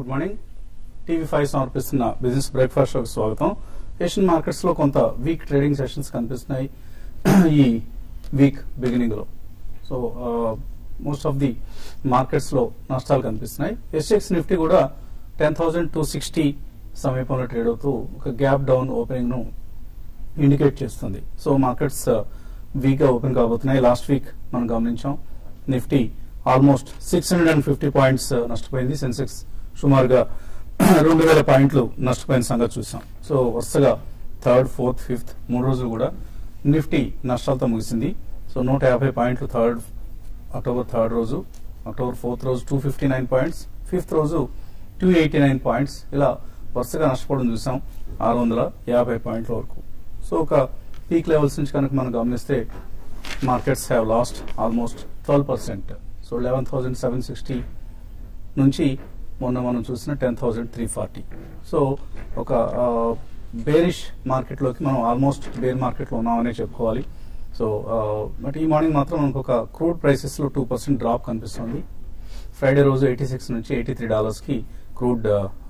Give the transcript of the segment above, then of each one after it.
Good morning TV five సమర్పిస్తున్న business breakfast షోకి స్వాగతం ఏషియన్ మార్కెట్స్ లో కొంత వీక్ ట్రేడింగ్ సెషన్స్ కనిపిస్తున్నాయి ఈ వీక్ బిగినింగ్ లో so most of the markets లో నష్టాలు కనిపిస్తున్నాయి ఎస్ఎక్స్ నిఫ్టీ కూడా టెన్ థౌసండ్ టూ సిక్స్టీ సమీపంలో ట్రేడ్ అవుతూ ఒక గ్యాప్ డౌన్ ఓపెనింగ్ ను ఇండికేట్ చేస్తుంది సో మార్కెట్స్ వీక్ గా ఓపెన్ కాబోతున్నాయి లాస్ట్ వీక్ మనం గమనించాం Nifty almost six hundred and fifty points నష్టపోయింది సెన్సెక్స్ సుమారుగా రెండు వేల పాయింట్లు నష్టపోయిన సంగతి చూసాం సో వరుసగా థర్డ్ ఫోర్త్ ఫిఫ్త్ మూడు రోజులు కూడా నిఫ్టీ నష్టాలతో ముగిసింది సో నూట యాభై పాయింట్లు థర్డ్ అక్టోబర్ థర్డ్ రోజు అక్టోబర్ ఫోర్త్ రోజు two fifty nine points fifth రోజు టూ ఎయిటీ నైన్ పాయింట్స్ ఇలా వరుసగా నష్టపోవడం చూసాం ఆరు వందల యాభై పాయింట్ల వరకు సో ఒక పీక్ లెవెల్స్ నుంచి కనుక మనం గమనిస్తే markets have lost almost twelve percent so eleven thousand seven sixty నుంచి మొన్న మనం చూసిన ten thousand three forty so ఒక బేరిష్ మార్కెట్లోకి మనం ఆల్మోస్ట్ బేర్ మార్కెట్లో ఉన్నామనే చెప్పుకోవాలి సో బట్ ఈ మార్నింగ్ మాత్రం మనకు ఒక క్రూడ్ ప్రైసెస్లో టూ పర్సెంట్ డ్రాప్ కనిపిస్తుంది ఫ్రైడే రోజు ఎయిటీ సిక్స్ నుంచి ఎయిటీ త్రీ డాలర్స్కి క్రూడ్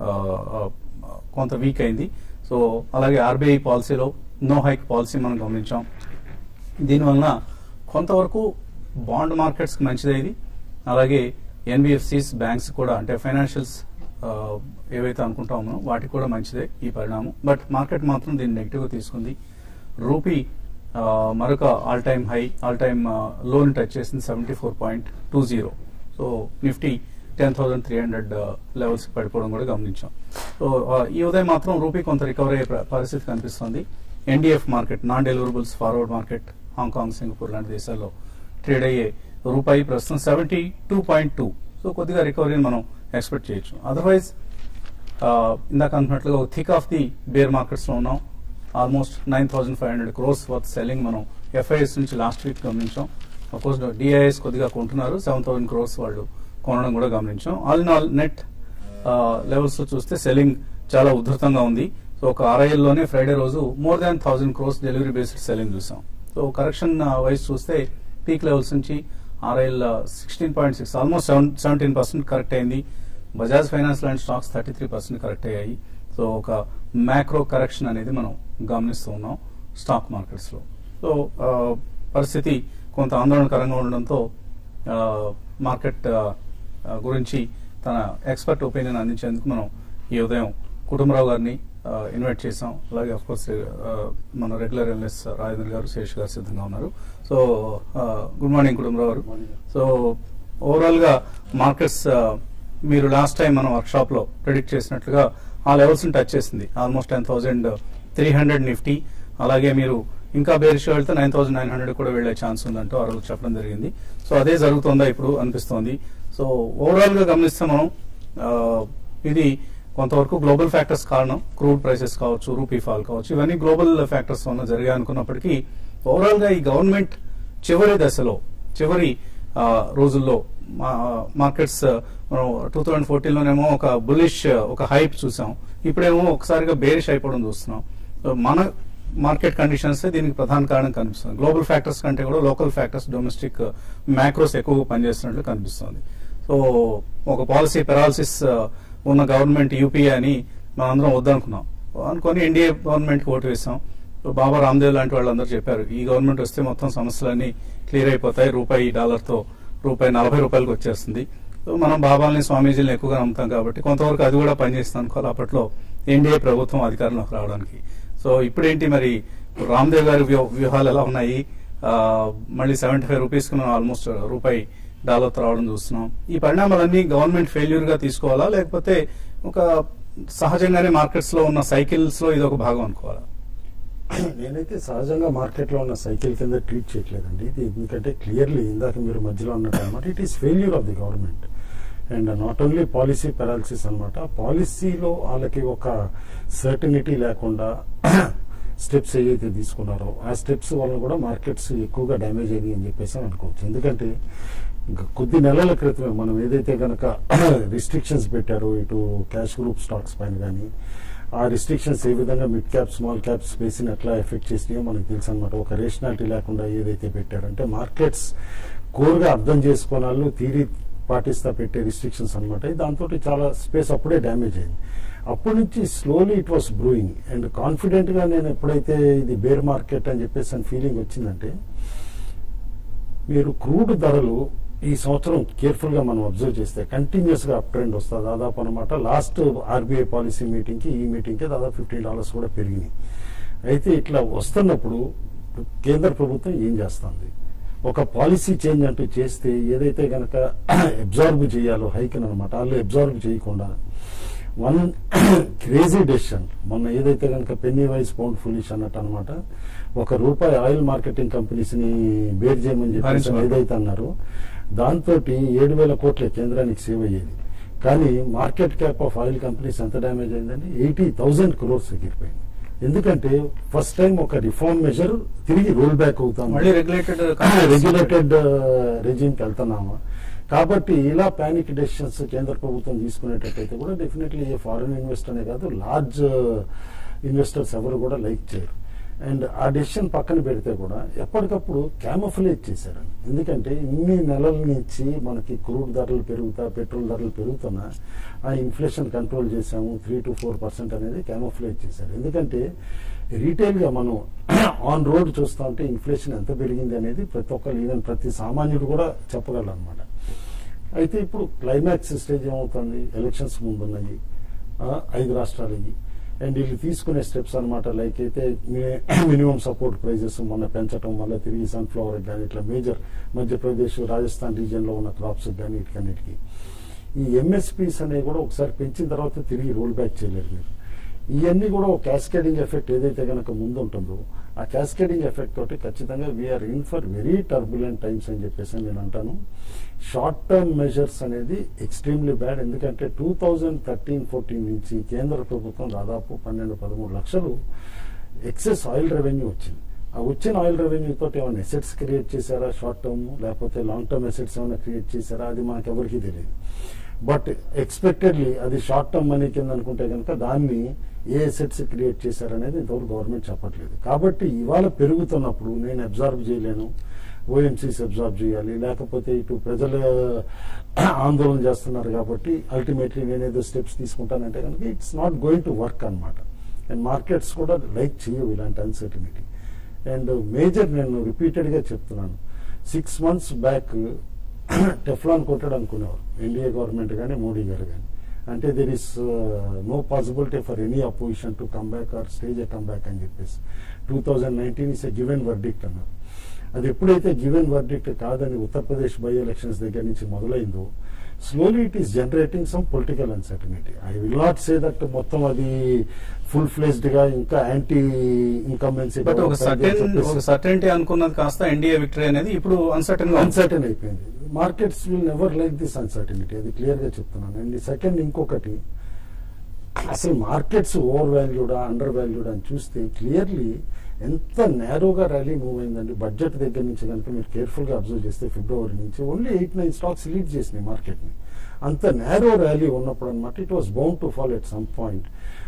కొంత వీక్ అయింది సో అలాగే ఆర్బీఐ పాలసీలో నో హైక్ పాలసీ మనం గమనించాం దీనివలన కొంతవరకు బాండ్ మార్కెట్స్ మంచిదే ఇది అలాగే ఎన్బిఎఫ్సిస్ బ్యాంక్స్ కూడా అంటే ఫైనాన్షియల్స్ ఏవైతే అనుకుంటామో వాటికి కూడా మంచిదే ఈ పరిణామం బట్ మార్కెట్ మాత్రం దీన్ని నెగిటివ్ గా తీసుకుంది రూపీ ఆ, మరొక all time high all time low touch చేసింది seventy four point two zero so Nifty ten thousand three hundred levels పడిపోవడం కూడా గమనించాం సో ఆ, ఈ ఉదయం మాత్రం రూపీ కొంత రికవర్ అయ్యే ప్ర- పరిస్థితి కనిపిస్తుంది NDF market non deliverables forward market Hong Kong Singapore లాంటి దేశాల్లో ట్రేడ్ అయ్యే రూపాయి ప్రస్తుతం seventy two point two so కొద్దిగా రికవరీని మనం ఎక్స్పెక్ట్ చేయొచ్చు అదర్వైజ్ ఇందాక అనుకున్నట్లుగా thick of the bear markets లో ఉన్నాం almost nine thousand five hundred crores worth selling మనం ఎఫ్ఐఎస్ నుంచి లాస్ట్ వీక్ గమనించాం అఫ్కోర్స్ డిఐఎస్ కొద్దిగా కొంటున్నారు సెవెన్ థౌసండ్ క్రోర్స్ వాళ్ళు కొనడం కూడా గమనించాం all in all net levels లో చూస్తే సెల్లింగ్ చాలా ఉధృతంగా ఉంది సో ఒక ఆర్ఐఎల్ లోనే ఫ్రైడే రోజు more than thousand crores delivery based selling చూసాం సో కరెక్షన్ వైజ్ చూస్తే పీక్ లెవెల్స్ నుంచి RIL sixteen point six almost seven seventeen percent correct అయింది బజాజ్ ఫైనాన్స్ లాంటి stocks thirty three percent correct అయ్యాయి సో ఒక మ్యాక్రో కరెక్షన్ అనేది మనం గమనిస్తూ ఉన్నాం స్టాక్ మార్కెట్స్ లో సో ఆ, పరిస్థితి కొంత ఆందోళనకరంగా ఉండడంతో ఆ, మార్కెట్ ఆ, ఆ, గురించి తన ఎక్స్పర్ట్ ఒపీనియన్ అందించేందుకు మనం ఈ ఉదయం కుటుంబరావు గారిని ఆ, ఇన్వైట్ చేసాం అలాగే అఫ్ కోర్స్ మన రెగ్యులర్ ఎల్ఎస్ రాజేంద్ర గారు శేష్ గారు సిద్ధంగా ఉన్నారు సో ఆ, గుడ్ మార్నింగ్ కుటుంబరావు గారు సో ఓవరాల్ గా మార్కెట్స్ ఆ, మీరు లాస్ట్ టైం మనం వర్క్ షాప్ లో ప్రిడిక్ట్ చేసినట్లుగా ఆ లెవెల్స్ టచ్ చేసింది almost ten thousand three hundred Nifty అలాగే మీరు ఇంకా బేరిష్ వెళ్తే నైన్ థౌసండ్ నైన్ హండ్రెడ్ కూడా వెళ్లే ఛాన్స్ ఉందంటూ ఆ రోజు చెప్పడం జరిగింది సో అదే జరుగుతుందా ఇప్పుడు అనిపిస్తోంది సో ఓవరాల్ గా గమనిస్తే మనం ఆ, ఇది కొంతవరకు గ్లోబల్ ఫ్యాక్టర్స్ కారణం క్రూడ్ ప్రైసెస్ కావచ్చు రూపీ ఫాల్ కావచ్చు ఇవన్నీ గ్లోబల్ ఫ్యాక్టర్స్ వల్ల జరిగాయి అనుకున్నప్పటికీ ఓవరాల్ గా ఈ గవర్నమెంట్ చివరి దశలో చివరి ఆ, రోజుల్లో మార్కెట్స్ మనం టూ థౌజండ్ ఫోర్టీన్ లోనేమో ఒక బులిష్ ఒక హైప్ చూసాం ఇప్పుడేమో ఒకసారిగా బేరిష్ అయిపోవడం చూస్తున్నాం సో మన మార్కెట్ కండిషన్స్ దీనికి ప్రధాన కారణం కనిపిస్తుంది గ్లోబల్ ఫ్యాక్టర్స్ కంటే కూడా లోకల్ ఫ్యాక్టర్స్ డొమెస్టిక్ మ్యాక్రోస్ ఎక్కువగా పనిచేస్తున్నట్లు కనిపిస్తుంది సో ఒక పాలసీ పెరాలసిస్ ఉన్న గవర్నమెంట్ యూపీఏ అని మనందరం వద్దనుకున్నాం అనుకొని ఎన్డీఏ గవర్నమెంట్ ఓటు వేసాం సో బాబా రామ్దేవ్ లాంటి వాళ్ళందరూ చెప్పారు ఈ గవర్నమెంట్ వస్తే మొత్తం సమస్యలన్నీ క్లియర్ అయిపోతాయి రూపాయి డాలర్ తో రూపాయి నలభై రూపాయలకు వచ్చేస్తుంది సో మనం బాబాల్ని స్వామీజీని ఎక్కువగా నమ్ముతాం కాబట్టి కొంతవరకు అది కూడా పనిచేస్తుంది అనుకోవాలి అప్పట్లో ఎన్డీఏ ప్రభుత్వం అధికారంలోకి రావడానికి సో ఇప్పుడేంటి మరి రామ్దేవ్ గారి వ్యూహ- వ్యూహాలు ఎలా ఉన్నాయి ఆ, మళ్ళీ సెవెంటీ ఫైవ్ రూపీస్ కి మనం ఆల్మోస్ట్ రూపాయి డాలర్ రావడం చూస్తున్నాం ఈ పరిణామాలన్నీ గవర్నమెంట్ ఫెయిల్యూర్ గా తీసుకోవాలా లేకపోతే ఒక సహజంగానే మార్కెట్స్ లో ఉన్న సైకిల్స్ లో ఇది ఒక భాగం అనుకోవాలా నేనైతే సహజంగా మార్కెట్లో ఉన్న సైకిల్ కింద ట్రీట్ చేయట్లేదండి ఇది ఎందుకంటే క్లియర్లీ ఇందాక మీరు మధ్యలో అన్నట్టు అనమాట it is failure of the government and not only policy paralysis అనమాట పాలసీలో వాళ్ళకి ఒక సర్టనిటీ లేకుండా స్టెప్స్ ఏవైతే తీసుకున్నారో ఆ స్టెప్స్ వల్ల కూడా మార్కెట్స్ ఎక్కువగా డ్యామేజ్ అయ్యింది అని చెప్పేసి అనుకోవచ్చు ఎందుకంటే ఇంకా కొద్ది నెలల క్రితమే మనం ఏదైతే కనుక రిస్ట్రిక్షన్స్ పెట్టారో ఇటు క్యాష్ గ్రూప్ స్టాక్స్ పైన కానీ ఆ రిస్ట్రిక్షన్స్ ఏ విధంగా mid cap small cap space ని ఎట్లా ఎఫెక్ట్ చేసినాయో మనకు తెలుసు అనమాట ఒక రేషనాలిటీ లేకుండా ఏదైతే పెట్టారంటే మార్కెట్స్ కోర్గా అర్థం చేసుకున్న వాళ్ళు తీరి పాటిస్తా పెట్టే రిస్ట్రిక్షన్స్ అనమాట దాంతో చాలా స్పేస్ అప్పుడే డ్యామేజ్ అయింది అప్పటి నుంచి slowly it was brewing and confident గా నేను ఎప్పుడైతే ఇది బేర్ మార్కెట్ అని చెప్పేసి అని ఫీలింగ్ వచ్చిందంటే మీరు క్రూడ్ ధరలు ఈ సంవత్సరం కేర్ఫుల్ గా మనం అబ్జర్వ్ చేస్తే కంటిన్యూస్ గా అప్ ట్రెండ్ వస్తుంది దాదాపు అనమాట లాస్ట్ ఆర్బీఐ పాలసీ మీటింగ్ కి ఈ మీటింగ్ కి దాదాపు ఫిఫ్టీన్ డాలర్స్ కూడా పెరిగినాయి అయితే ఇట్లా వస్తున్నప్పుడు కేంద్ర ప్రభుత్వం ఏం చేస్తుంది ఒక పాలసీ చేంజ్ అంటూ చేస్తే ఏదైతే గనక అబ్జార్బ్ చేయాలో హైక్ అనమాట వాళ్ళు అబ్జార్బ్ చేయకుండా వన్ క్రేజీ డెసిషన్ మొన్న ఏదైతే కనుక పెన్నీ వైజ్ పౌండ్ ఫులిష్ అన్నట్టు అనమాట ఒక రూపాయి ఆయిల్ మార్కెటింగ్ కంపెనీస్ ని బేర్ చేయమని చెప్పేసి భరించమన్నారు. ఏదైతే అన్నారో దాంతో ఏడు వేల కోట్ల కేంద్రానికి సేవ్ అయ్యేది కానీ market cap of oil companies ఎంత డ్యామేజ్ అయిందండి ఎయిటీ థౌసండ్ క్రోర్స్ ఎగిరిపోయింది ఎందుకంటే ఫస్ట్ టైం ఒక రిఫార్మ్ మెజర్ తిరిగి రోల్ బ్యాక్ అవుతాం మళ్ళీ రెగ్యులేటెడ్ రెగ్యులేటెడ్ రెజిమ్ కి వెళ్తున్నామా కాబట్టి ఇలా పానిక్ డెసిషన్స్ కేంద్ర ప్రభుత్వం తీసుకునేటట్టయితే కూడా డెఫినెట్లీ ఏ ఫారిన్ ఇన్వెస్టర్నే కాదు లార్జ్ ఇన్వెస్టర్స్ ఎవరు కూడా లైక్ చేయరు అండ్ ఆ డెసిషన్ పక్కన పెడితే కూడా ఎప్పటికప్పుడు క్యామఫ్లేజ్ చేశారు ఎందుకంటే ఇన్ని నెలల నుంచి మనకి క్రూడ్ ధరలు పెరుగుతా పెట్రోల్ ధరలు పెరుగుతున్నా ఆ ఇన్ఫ్లేషన్ కంట్రోల్ చేశాము త్రీ టు ఫోర్ పర్సెంట్ అనేది క్యామఫ్లేజ్ చేశారు ఎందుకంటే రీటైల్ గా మనం ఆన్ రోడ్ చూస్తా ఉంటే ఇన్ఫ్లేషన్ ఎంత పెరిగింది అనేది ప్రతి ఒక్కరు ఈవెన్ ప్రతి సామాన్యుడు కూడా చెప్పగలరు అనమాట అయితే ఇప్పుడు క్లైమాక్స్ స్టేజ్ ఏమవుతుంది ఎలక్షన్స్ ముందున్నాయి ఆ, ఐదు రాష్ట్రాలు అయ్యి అండ్ వీళ్ళు తీసుకునే స్టెప్స్ అనమాట లైక్ అయితే మినిమం సపోర్ట్ ప్రైజెస్ మొన్న పెంచడం వల్ల తిరిగి సన్ఫ్లవర్ కానీ ఇట్లా మేజర్ మధ్యప్రదేశ్ రాజస్థాన్ రీజియన్ లో ఉన్న క్రాప్స్ కానీ వీటికన్నిటికీ ఈ ఎంఎస్పీస్ అనేవి కూడా ఒకసారి పెంచిన తర్వాత తిరిగి రోల్ బ్యాక్ చేయలేరు మీరు ఇవన్నీ కూడా ఒక క్యాస్కేడింగ్ ఎఫెక్ట్ ఏదైతే కనుక ముందు ఉంటుందో ఆ క్యాస్కేడింగ్ ఎఫెక్ట్ తోటి ఖచ్చితంగా we're in for very turbulent times అని చెప్పేసి నేను అంటాను షార్ట్ టర్మ్ మెజర్స్ అనేది ఎక్స్ట్రీమ్లీ బ్యాడ్ ఎందుకంటే టూ థౌజండ్ థర్టీన్ ఫోర్టీన్ నుంచి కేంద్ర ప్రభుత్వం దాదాపు పన్నెండు పదమూడు లక్షలు ఎక్సెస్ ఆయిల్ రెవెన్యూ వచ్చింది ఆ వచ్చిన ఆయిల్ రెవెన్యూ తోటి ఏమైనా ఎసెట్స్ క్రియేట్ చేశారా షార్ట్ టర్మ్ లేకపోతే లాంగ్ టర్మ్ ఎసెట్స్ ఏమైనా క్రియేట్ చేశారా అది మనకు ఎవరికి తెలియదు బట్ ఎక్స్పెక్టెడ్లీ అది షార్ట్ టర్మ్ మనీ కింద అనుకుంటే కనుక దాన్ని ఏ ఎసెట్స్ క్రియేట్ చేశారనేది ఇంతవరకు గవర్నమెంట్ చెప్పట్లేదు కాబట్టి ఇవాళ పెరుగుతున్నప్పుడు నేను అబ్జర్వ్ చేయలేను ఓఎంసీస్ అబ్జర్వ్ చేయాలి లేకపోతే ఇటు ప్రజలు ఆందోళన చేస్తున్నారు కాబట్టి అల్టిమేట్లీ నేనేదో స్టెప్స్ తీసుకుంటానంటే కనుక it's not going to work అనమాట అండ్ మార్కెట్స్ కూడా లైక్ చేయవు ఇలాంటి అన్సర్టినిటీ అండ్ మేజర్ నేను రిపీటెడ్ గా చెప్తున్నాను సిక్స్ మంత్స్ బ్యాక్ టెఫ్లాన్ కొట్టాడు అనుకునేవారు ఎన్డీఏ గవర్నమెంట్ కానీ మోడీ గారు కానీ అంటే there is no possibility for any opposition to come back or stage a come back అని చెప్పేసి two thousand nineteen is a given verdict అన్నారు అది ఎప్పుడైతే గివెన్ వర్డిక్ట్ కాదని ఉత్తరప్రదేశ్ బై ఎలక్షన్స్ దగ్గర నుంచి మొదలైందో slowly it is generating some political uncertainty I will not say that మొత్తం అది ఫుల్ ఫ్లెజ్డ్ గా ఇంకా యాంటీ ఇన్కంబెన్సీ బట్ ఒక సర్టెన్ ఒక సర్టెనిటీ అనుకున్నది కాస్త ఎన్డీఏ విక్టరీ అనేది ఇప్పుడు అన్సర్టెన్ గా ఉంది. అన్సర్టన్ అయిపోయింది markets will never like this uncertainty అది క్లియర్ గా చెప్తున్నాను అండ్ సెకండ్ ఇంకొకటి అసలు మార్కెట్స్ ఓవర్ వాల్యూడా అండర్ వాల్యూడా అని చూస్తే క్లియర్లీ ఎంత నేరోగా ర్యాలీ మూవ్ అయిందండి బడ్జెట్ దగ్గర నుంచి కనుక మీరు కేర్ఫుల్ గా అబ్జర్వ్ చేస్తే ఫిబ్రవరి నుంచి only eight nine stocks lead చేసినాయి మార్కెట్ ని అంత నేరో ర్యాలీ ఉన్నప్పుడు అనమాట it was bound to fall at some point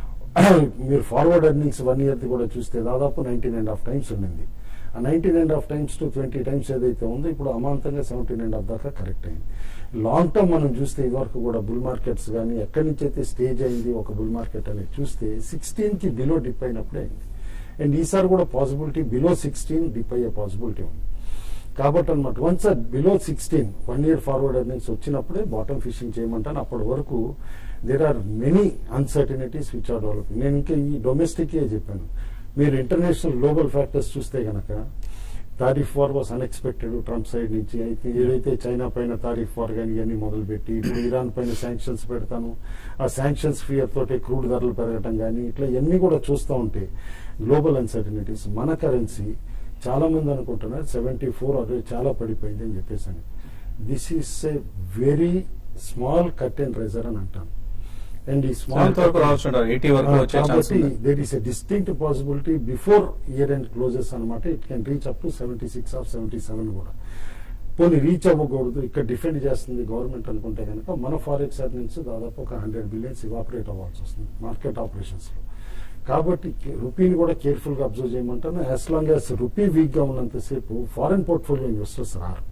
మీరు ఫార్వర్డ్ ఎర్నింగ్స్ వన్ ఇయర్ కూడా చూస్తే దాదాపు నైన్టీన్ అండ్ హాఫ్ టైమ్స్ ఉండింది ఆ nineteen and half times to twenty times ఏదైతే ఉందో ఇప్పుడు అమాంతంగా సెవెంటీన్ అండ్ హాఫ్ దాకా కరెక్ట్ అయింది లాంగ్ టర్మ్ మనం చూస్తే ఇదివరకు కూడా బుల్ మార్కెట్స్ కానీ ఎక్కడి నుంచి అయితే స్టేజ్ అయింది ఒక బుల్ మార్కెట్ అనేది చూస్తే సిక్స్టీన్ కి బిలో డిప్ అయినప్పుడే అయింది అండ్ ఈసారి కూడా పాసిబిలిటీ బిలో సిక్స్టీన్ డిప్ అయ్యే పాసిబిలిటీ ఉంది కాబట్టి అనమాట once below sixteen one year forward earnings వచ్చినప్పుడే బాటమ్ ఫిషింగ్ చేయమంటాను అప్పటి వరకు there are many uncertainties which are developing నేను ఇంకా ఈ డొమెస్టిక్ చెప్పాను మీరు ఇంటర్నేషనల్ గ్లోబల్ ఫ్యాక్టర్స్ చూస్తే గనక tariff war was unexpected Trump side నుంచి అయితే ఏదైతే చైనా పైన తారీఫ్ వార్ కానీ ఇవన్నీ మొదలుపెట్టి ఇప్పుడు ఇరాన్ పైన శాంక్షన్స్ పెడతాను ఆ శాంక్షన్స్ ఫియర్ తోటి క్రూడ్ ధరలు పెరగటం కానీ ఇట్లా ఇవన్నీ కూడా చూస్తూ ఉంటే గ్లోబల్ అన్సర్టనిటీస్ మన కరెన్సీ చాలా మంది అనుకుంటున్నారు సెవెంటీ ఫోర్ అది చాలా పడిపోయింది అని చెప్పేసి అని this is a very small cut and riser అని అంటాను అండ్ ఈ స్మాల్ ఎంత వరకు రావచ్చు అంటారు? 80 వరకు వచ్చే ఛాన్స్ కాబట్టి ఉంది. There is a distinct possibility before year end closes అనమాట it can reach up to seventy six of seventy seven కూడా పోనీ రీచ్ అవ్వకూడదు ఇక్కడ డిఫెండ్ చేస్తుంది గవర్నమెంట్ అనుకుంటే కనుక మన ఫారెక్స్ ఎర్నింగ్స్ దాదాపు ఒక హండ్రెడ్ బిలియన్స్ ఇవాపరేట్ అవ్వాల్సి వస్తుంది మార్కెట్ ఆపరేషన్స్ లో కాబట్టి రూపీని కూడా కేర్ఫుల్ గా అబ్జర్వ్ చేయమంటాను as long as rupee weak గా ఉన్నంతసేపు ఫారెన్ పోర్ట్ఫోలియో ఇన్వెస్టర్స్ రారు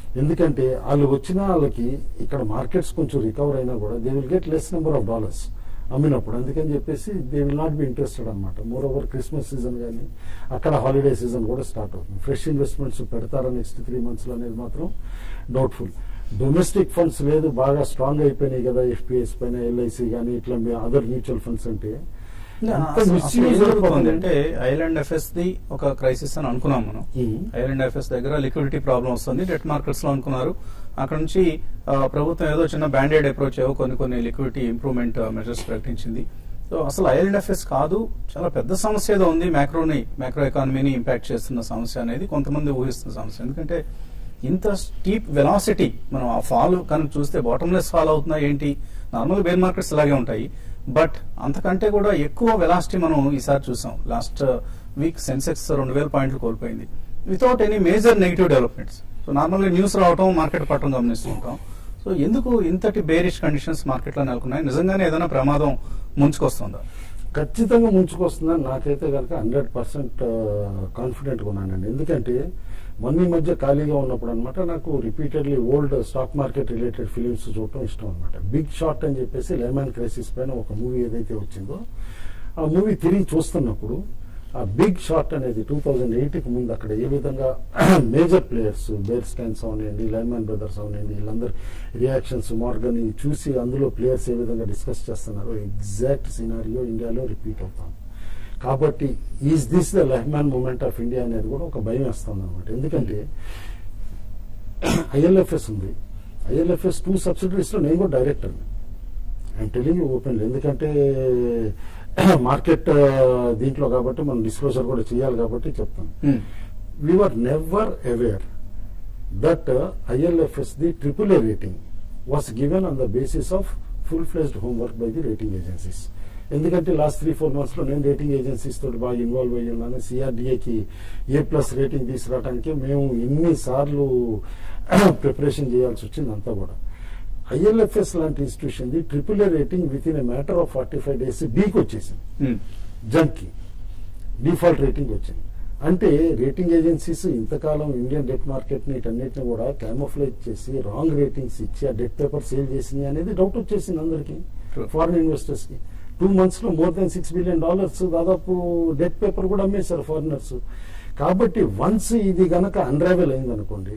ఎందుకంటే వాళ్ళు వచ్చిన వాళ్ళకి ఇక్కడ మార్కెట్స్ కొంచెం రికవర్ అయినా కూడా they will get less number of dollars అమ్మినప్పుడు అందుకని చెప్పేసి they will not be interested అనమాట మోర్ ఓవర్ క్రిస్మస్ సీజన్ కానీ అక్కడ హాలిడే సీజన్ కూడా స్టార్ట్ అవుతుంది ఫ్రెష్ ఇన్వెస్ట్మెంట్స్ పెడతారా నెక్స్ట్ త్రీ మంత్స్లో అనేది మాత్రం డౌట్ఫుల్ డొమెస్టిక్ ఫండ్స్ లేదు బాగా స్ట్రాంగ్ అయిపోయినాయి కదా ఎఫ్పిఎస్ పైన ఎల్ఐసి కానీ ఇట్లా అదర్ మ్యూచువల్ ఫండ్స్ అంటే ఎంత అసలు- misuse అసలు ఏం జరుగుతుంది అయిపోతుంది. అంటే ఐలాండ్ ఎఫ్ఎస్ ది ఒక క్రైసిస్ అని అనుకున్నాం మనం ఉమ్. ఐలాండ్ ఎఫ్ఎస్ దగ్గర లిక్విడిటీ ప్రాబ్లం వస్తుంది డెట్ మార్కెట్స్ లో అనుకున్నారు అక్కడ నుంచి ఆ, ప్రభుత్వం ఏదో చిన్న బ్యాండెడ్ అప్రోచ్ ఏవో కొన్ని కొన్ని లిక్విడిటీ ఇంప్రూవ్మెంట్ మెజర్స్ ప్రకటించింది సో అసలు ఐలాండ్ ఎఫ్ఎస్ కాదు చాలా పెద్ద సమస్య ఏదో ఉంది మ్యాక్రోని మ్యాక్రో ఎకానమీని ఇంపాక్ట్ చేస్తున్న సమస్య అనేది కొంతమంది ఊహిస్తున్న సమస్య ఎందుకంటే ఇంత స్టీప్ వెలాసిటీ మనం ఆ ఫాల్ కనుక చూస్తే బాటమ్లెస్ ఫాల్ అవుతుందా ఏంటి నార్మల్ బేర్ మార్కెట్స్ ఇలాగే ఉంటాయి బట్ అంతకంటే కూడా ఎక్కువ వెలాసిటీ మనం ఈసారి చూసాం లాస్ట్ వీక్ సెన్సెక్స్ రెండు వేల పాయింట్లు కోల్పోయింది without any major negative developments so నార్మల్గా న్యూస్ రావటం మార్కెట్ పట్టడం గమనిస్తూ ఉంటాం సో ఎందుకు ఇంతటి బేరిష్ కండిషన్స్ మార్కెట్లో నెలకొన్నాయి నిజంగానే ఏదైనా ప్రమాదం ముంచుకొస్తుందా ఖచ్చితంగా ముంచుకొస్తుందని నాకైతే కనుక హండ్రెడ్ పర్సెంట్ కాన్ఫిడెంట్గా ఉన్నానండి ఎందుకంటే మొన్న ఈ మధ్య ఖాళీగా ఉన్నప్పుడు అనమాట నాకు repeatedly old stock market related films చూడటం ఇష్టం అనమాట బిగ్ షాట్ అని చెప్పేసి లెమన్ క్రైసిస్ పైన ఒక మూవీ ఏదైతే వచ్చిందో ఆ మూవీ తిరిగి చూస్తున్నప్పుడు ఆ బిగ్ షాట్ అనేది టూ థౌజండ్ ఎయిట్కి ముందు అక్కడ ఏ విధంగా మేజర్ ప్లేయర్స్ బేర్ స్కాన్స్ అవనండి లైన్మెన్ బ్రదర్స్ అవనండి వీళ్ళందరూ రియాక్షన్స్ మార్గన్ చూసి అందులో ప్లేయర్స్ ఏ విధంగా డిస్కస్ చేస్తున్నారో ఎగ్జాక్ట్ సినారియో ఇండియాలో రిపీట్ అవుతాం కాబట్టి is this the Lehman moment of India అనేది కూడా ఒక భయం వేస్తుంది అనమాట ఎందుకంటే ఐఎల్ఎఫ్ఎస్ ఉంది ఐఎల్ఎఫ్ఎస్ టూ సబ్సిడరీస్లో నేను కూడా డైరెక్టర్ అండ్ టెలింగ్ ఓపెన్ ఎందుకంటే మార్కెట్ దీంట్లో కాబట్టి మనం డిస్క్లోజర్ కూడా చేయాలి కాబట్టి చెప్తాను Hmm. we were never aware that uh, ILFS, the AAA rating, was given on the basis of full-fledged homework by the rating agencies. ఎందుకంటే లాస్ట్ త్రీ ఫోర్ మంత్స్ లో నేను రేటింగ్ ఏజెన్సీస్ తోటి బాగా ఇన్వాల్వ్ అయ్యి ఉన్నాను సిఆర్డిఏకి ఏ ప్లస్ రేటింగ్ తీసుకురావడానికి మేము ఎన్నిసార్లు ప్రిపరేషన్ చేయాల్సి వచ్చింది అంతా కూడా ఐఎల్ఎఫ్ఎస్ లాంటి institution the triple A rating within a matter of forty five days బీకి వచ్చేసింది Hmm. జంక్కి డిఫాల్ట్ రేటింగ్ వచ్చింది అంటే రేటింగ్ ఏజెన్సీస్ ఇంతకాలం ఇండియన్ డెట్ మార్కెట్ ని వీటన్నిటిని కూడా క్యామోఫ్లైజ్ చేసి రాంగ్ రేటింగ్స్ ఇచ్చి ఆ డెట్ పేపర్ సేల్ చేసింది అనేది డౌట్ వచ్చేసింది అందరికి True. ఫారిన్ ఇన్వెస్టర్స్ కి టూ మంత్స్ లో more than six billion dollars దాదాపు డెట్ పేపర్ కూడా అమ్మేశారు ఫారినర్స్ కాబట్టి వన్స్ ఇది గనక అన్రావెల్ అయింది అనుకోండి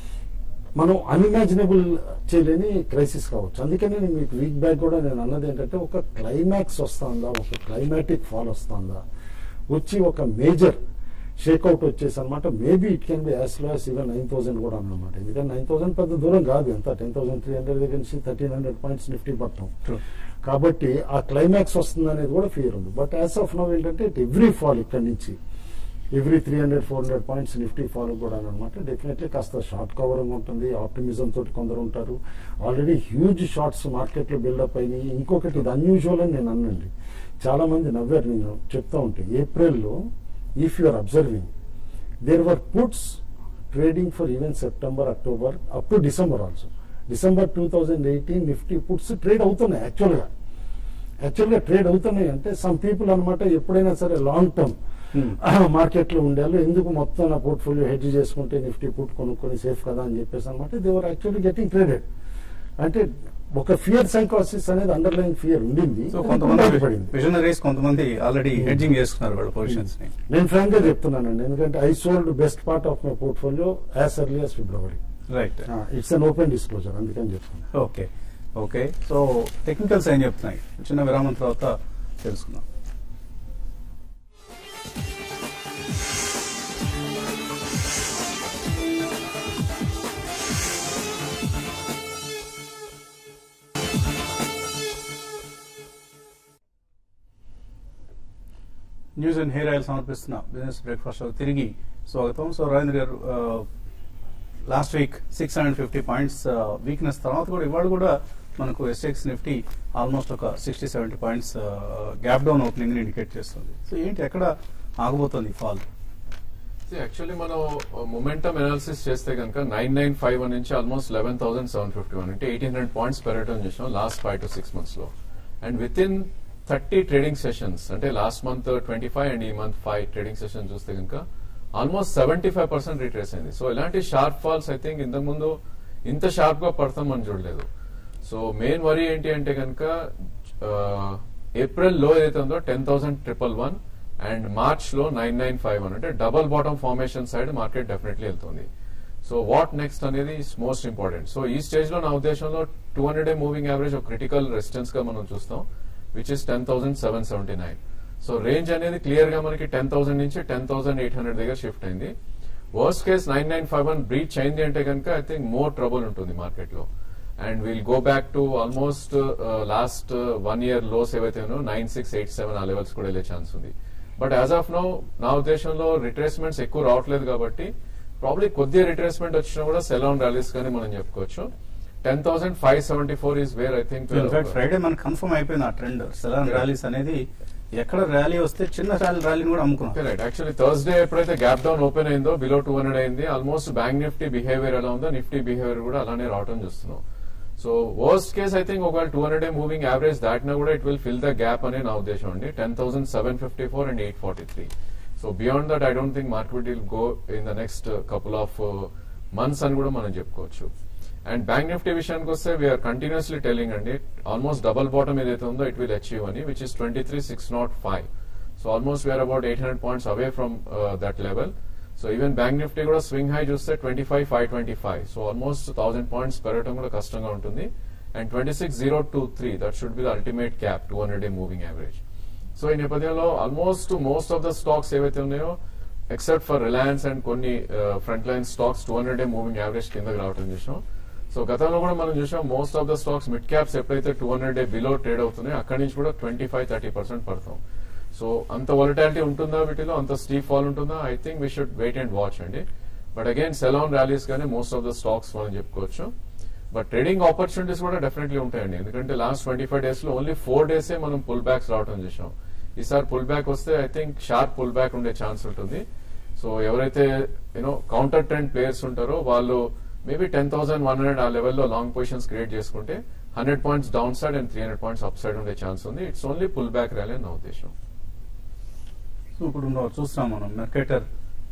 మనం అన్ఇమాజినబుల్ చేయలేని క్రైసిస్ కావచ్చు అందుకని నేను మీకు వీక్ బ్యాక్ కూడా నేను అన్నది ఏంటంటే ఒక క్లైమాక్స్ వస్తుందా ఒక క్లైమాటిక్ ఫాల్ వస్తుందా వచ్చి ఒక మేజర్ షేక్అవుట్ వచ్చేసి అనమాట maybe it can be as low as even nine thousand కూడా అన్నమాట ఎందుకంటే నైన్ థౌసండ్ పెద్ద దూరం కాదు ఎంత టెన్ థౌసండ్ త్రీ హండ్రెడ్ దగ్గర నుంచి థర్టీన్ హండ్రెడ్ పాయింట్స్ నిఫ్టీ పడతాం True. కాబట్టి ఆ క్లైమాక్స్ వస్తుంది అనేది కూడా ఫియర్ ఉంది బట్ యాజ్ ఆఫ్ నవ్ ఏంటంటే ఎవ్రీ ఫాల్ ఇక్కడ నుంచి every three hundred four hundred points Nifty fall కూడా అనమాట డెఫినెట్లీ కాస్త షార్ట్ కవరింగ్ ఉంటుంది ఆప్టిమిజం తోటి కొందరు ఉంటారు ఆల్రెడీ హ్యూజ్ షార్ట్స్ మార్కెట్లో బిల్డప్ అయినాయి ఇంకొకటి ఇది అన్యూజువల్ అని నేను అన్నండి చాలా మంది నవ్వారు నేను చెప్తా ఉంటే ఏప్రిల్లో if you are observing there were puts trading for even September October up to December also December two thousand eighteen Nifty puts trade అవుతున్నాయి యాక్చువల్గా యాక్చువల్గా ట్రేడ్ అవుతున్నాయి అంటే సమ్ పీపుల్ అనమాట ఎప్పుడైనా సరే లాంగ్ టర్మ్ Hmm. మార్కెట్ లో ఉండాలి ఎందుకు మొత్తం నా పోర్ట్ఫోలియో హెడ్జ్ చేసుకుంటే నిఫ్టీ పుట్ కొనుక్కొని సేఫ్ కదా అని చెప్పేసి అనమాట దేవర్ యాక్చువల్లీ గెటింగ్ ట్రేడెడ్ అంటే ఒక ఫియర్ సైకాసిస్ అనేది అండర్లైన్ ఫియర్ ఉండింది సో అది కొంతమంది బయటపడింది విజనరీస్ కొంతమంది ఆల్రెడీ హెడ్జింగ్ చేసుకున్నారు వాళ్ళ పొజిషన్స్ ని నేను ఫ్రాంక్ గా చెప్తున్నానండి ఎందుకంటే I sold best part of my portfolio as early as February right it's an open disclosure అందుకని చెప్తున్నాను ఓకే ఓకే సో టెక్నికల్స్ ఏం చెప్తున్నాయి చిన్న విరామం తర్వాత తెలుసుకుందాం న్యూస్ అండ్ హెయిర్ ఆయిల్ సమర్పిస్తున్న బిజినెస్ బ్రేక్ఫాస్ట్ షో తిరిగి స్వాగతం సో రాజేంద్ర గారు last week six hundred fifty points weakness తర్వాత కూడా ఇవాళ కూడా మనకు ఎస్ఎక్స్ నిఫ్టీ ఆల్మోస్ట్ ఒక sixty seventy points gap down opening indicate చేస్తుంది సో ఏంటి ఎక్కడ ఆగబోతుంది ఫాల్ యాక్చువల్లీ మనం మొమెంటమ్ అనాలిసిస్ చేస్తే కనుక నైన్ నైన్ ఫైవ్ వన్ నుంచి almost eleven thousand seven fifty one అంటే ఎయిటీన్ హండ్రెడ్ పాయింట్స్ పెరగడం చేసాం last five to six months లో and within thirty trading sessions అంటే last month twenty five and ఈ month five trading session చూస్తే కనుక almost seventy five percent retrace అయింది so ఇలాంటి షార్ప్ ఫాల్స్ ఐ థింక్ ఇంతకు ముందు ఇంత షార్ప్ గా పడతాం మనం చూడలేదు సో మెయిన్ వరీ ఏంటి అంటే కనుక ఏప్రిల్ లో ఏదైతే ఉందో ten thousand triple one and March లో నైన్ నైన్ ఫైవ్ వన్ అంటే double bottom formation side market definitely వెళ్తుంది సో వాట్ నెక్స్ట్ అనేది ఇస్ మోస్ట్ ఇంపార్టెంట్ సో ఈ స్టేజ్ లో నా ఉద్దేశంలో two hundred day moving average ఒక క్రిటికల్ రెసిస్టెన్స్ గా మనం చూస్తాం which is ten thousand seven seventy nine so range అనేది క్లియర్ గా మనకి టెన్ థౌసండ్ నుంచి టెన్ థౌసండ్ ఎయిట్ హండ్రెడ్ దగ్గర షిఫ్ట్ అయింది worst case nine nine five one breach అయింది అంటే కనుక ఐ థింక్ మోర్ ట్రబుల్ ఉంటుంది మార్కెట్ లో and will go back to almost last one year lows ఏవైతే నైన్ సిక్స్ ఎయిట్ సెవెన్ ఆ levels కూడా వెళ్ళే ఛాన్స్ ఉంది బట్ యాజ్ ఆఫ్ నో నా ఉద్దేశంలో రిట్రేస్మెంట్స్ ఎక్కువ రావట్లేదు కాబట్టి ప్రాబ్లీ కొద్దిగా రిట్రేస్మెంట్ వచ్చినా కూడా సెలాన్ ర్యాలీస్ కానీ మనం చెప్పుకోవచ్చు ten thousand five seventy four is where I think in fact Friday మనకు కన్ఫర్మ్ అయిపోయింది ఆ ట్రెండ్ సెలాన్ ర్యాలీస్ అనేది ఎక్కడ ర్యాలీ వస్తే చిన్న ర్యాలీ ర్యాలీని కూడా అమ్ముకున్నాం రైట్ యాక్చువల్లీ థర్స్డే ఎప్పుడైతే గ్యాప్ డౌన్ ఓపెన్ అయిందో బిలో టూ హండ్రెడ్ అయింది ఆల్మోస్ట్ బ్యాంక్ నిఫ్టీ బిహేవియర్ ఎలా ఉందో నిఫ్టీ బిహేవియర్ కూడా అలానే రావడం చూస్తున్నాం so worst case I think ఒకవేళ టూ హండ్రెడ్ మూవింగ్ యావరేజ్ దాటినా కూడా it will fill the gap అనే నా ఉద్దేశం అండి ten thousand seven fifty four and eight forty three so beyond that I don't think market will go in the next couple of months అని కూడా మనం చెప్పుకోవచ్చు అండ్ బ్యాంక్ నిఫ్టీ విషయానికి వస్తే వీఆర్ కంటిన్యూస్లీ టెలింగ్ అండి ఆల్మోస్ట్ డబల్ బాటమ్ ఏదైతే ఉందో it will achieve అని which is twenty three six nought five so almost we're about eight hundred points away from that level so even bank Nifty కూడా swing high చూస్తే twenty five five twenty five so almost thousand points పెరగడం కూడా కష్టంగా ఉంటుంది and twenty six zero two three that should be the ultimate cap two hundred day moving average so ఈ నేపథ్యంలో almost most of the stocks ఏవైతే ఉన్నాయో except for Reliance and కొన్ని front line stocks two hundred day moving average కిందకి రావడం చూసాం so గతంలో కూడా మనం చూసాం most of the stocks mid caps ఎప్పుడైతే two hundred day below trade అవుతున్నాయో అక్కడి నుంచి కూడా ట్వంటీ ఫైవ్ థర్టీ పర్సెంట్ పడతాం సో అంత వొలటాలిటీ ఉంటుందా వీటిలో అంత స్టీప్ ఫాల్ ఉంటుందా I think we should wait and watch అండి బట్ అగైన్ సెలాన్ ర్యాలీస్ కానీ మోస్ట్ ఆఫ్ ద స్టాక్స్ మనం చెప్పుకోవచ్చు బట్ ట్రేడింగ్ ఆపర్చునిటీస్ కూడా డెఫినెట్లీ ఉంటాయండి ఎందుకంటే లాస్ట్ ట్వంటీ ఫైవ్ డేస్ లో ఓన్లీ ఫోర్ డేసే మనం పుల్ బ్యాక్స్ రావడం చూసాం ఈసారి పుల్ బ్యాక్ వస్తే I think sharp pull back ఉండే ఛాన్స్ ఉంటుంది సో ఎవరైతే యూనో కౌంటర్ ట్రెండ్ ప్లేయర్స్ ఉంటారో వాళ్ళు maybe ten thousand one hundred ఆ లెవెల్లో లాంగ్ పొజిషన్స్ క్రియేట్ చేసుకుంటే hundred points down side and three hundred points up side ఉండే ఛాన్స్ ఉంది it's only pull back rally నా ఉద్దేశం సో ఇప్పుడు మనం చూస్తున్నాం మనం మెర్కేటర్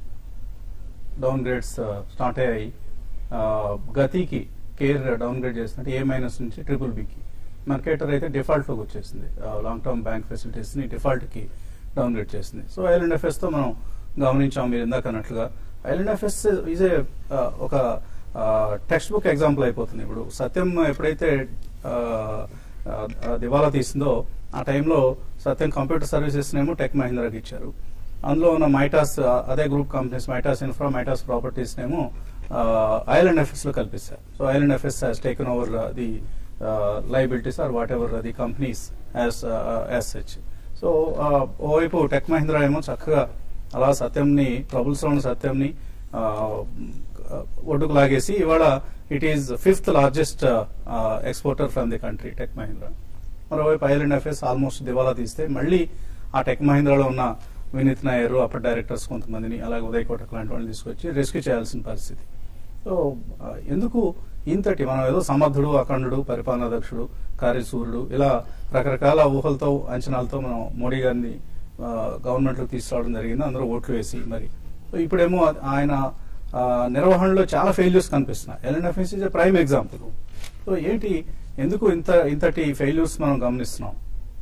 డౌన్ గ్రేడ్స్ స్టార్ట్ అయ్యాయి ఆ, గతికి కేర్ డౌన్ గ్రేడ్ చేసినట్టు ఏ మైనస్ నుంచి ట్రిపుల్ బికి మెర్కేటర్ అయితే డిఫాల్ట్ లోకి వచ్చేసింది లాంగ్ టర్మ్ బ్యాంక్ ఫెసిలిటీస్ ని డిఫాల్ట్ కి డౌన్ గ్రేడ్ చేసింది సో ఐలండ్ ఎఫ్ఎస్ తో మనం గమనించాం మీరు ఇందాక అన్నట్లుగా ఐలండ్ ఎఫ్ఎస్ ఈజ్ ఏ ఒక టెక్స్ట్ బుక్ ఎగ్జాంపుల్ అయిపోతుంది ఇప్పుడు సత్యం ఎప్పుడైతే ఆ, ఆ, దివాలా తీసిందో ఆ టైంలో సత్యం కంప్యూటర్ సర్వీసెస్ నేమో టెక్ మహీంద్రాకి ఇచ్చారు అందులో ఉన్న మైటాస్ ఆ, అదే group companies Maytas Infra Maytas properties నేమో ఐలాండ్ ఎఫ్ఎస్ లో కల్పిస్తారు so IL and FS has taken over the liabilities or whatever the companies as as such so ఓవైపు టెక్ మహీంద్రా ఏమో చక్కగా అలా సత్యంని ట్రబుల్స్ లో ఉన్న సత్యంని ఆ, ఒడ్డుకు లాగేసి ఇవాళ it is fifth largest exporter from the country Tech Mahindra మరోవైపు ఐలాండ్ ఎఫ్ఎస్ ఆల్మోస్ట్ దివాలా తీస్తే మళ్ళీ ఆ టెక్ మహీంద్రాలో ఉన్న వినీత్ నాయర్ అప్పటి డైరెక్టర్స్ కొంతమందిని అలాగే ఉదయ్ కోటక్ లాంటి వాళ్ళని తీసుకొచ్చి రెస్క్యూ చేయాల్సిన పరిస్థితి సో ఆ, ఎందుకు ఇంతటి మనం ఏదో సమర్థుడు అఖండుడు పరిపాలనాధ్యక్షుడు కార్యసూర్యుడు ఇలా రకరకాల ఊహలతో అంచనాలతో మనం మోడీ గారిని గవర్నమెంట్ లో తీసుకురావడం జరిగింది అందరూ ఓట్లు వేసి మరి సో ఇప్పుడేమో ఆయన ఆ, నిర్వహణలో చాలా ఫెయిల్యూర్స్ కనిపిస్తున్నాయి LNFS is prime example so ఏంటి ఎందుకు ఇంత ఇంతటి ఫెయిల్యూర్స్ మనం గమనిస్తున్నాం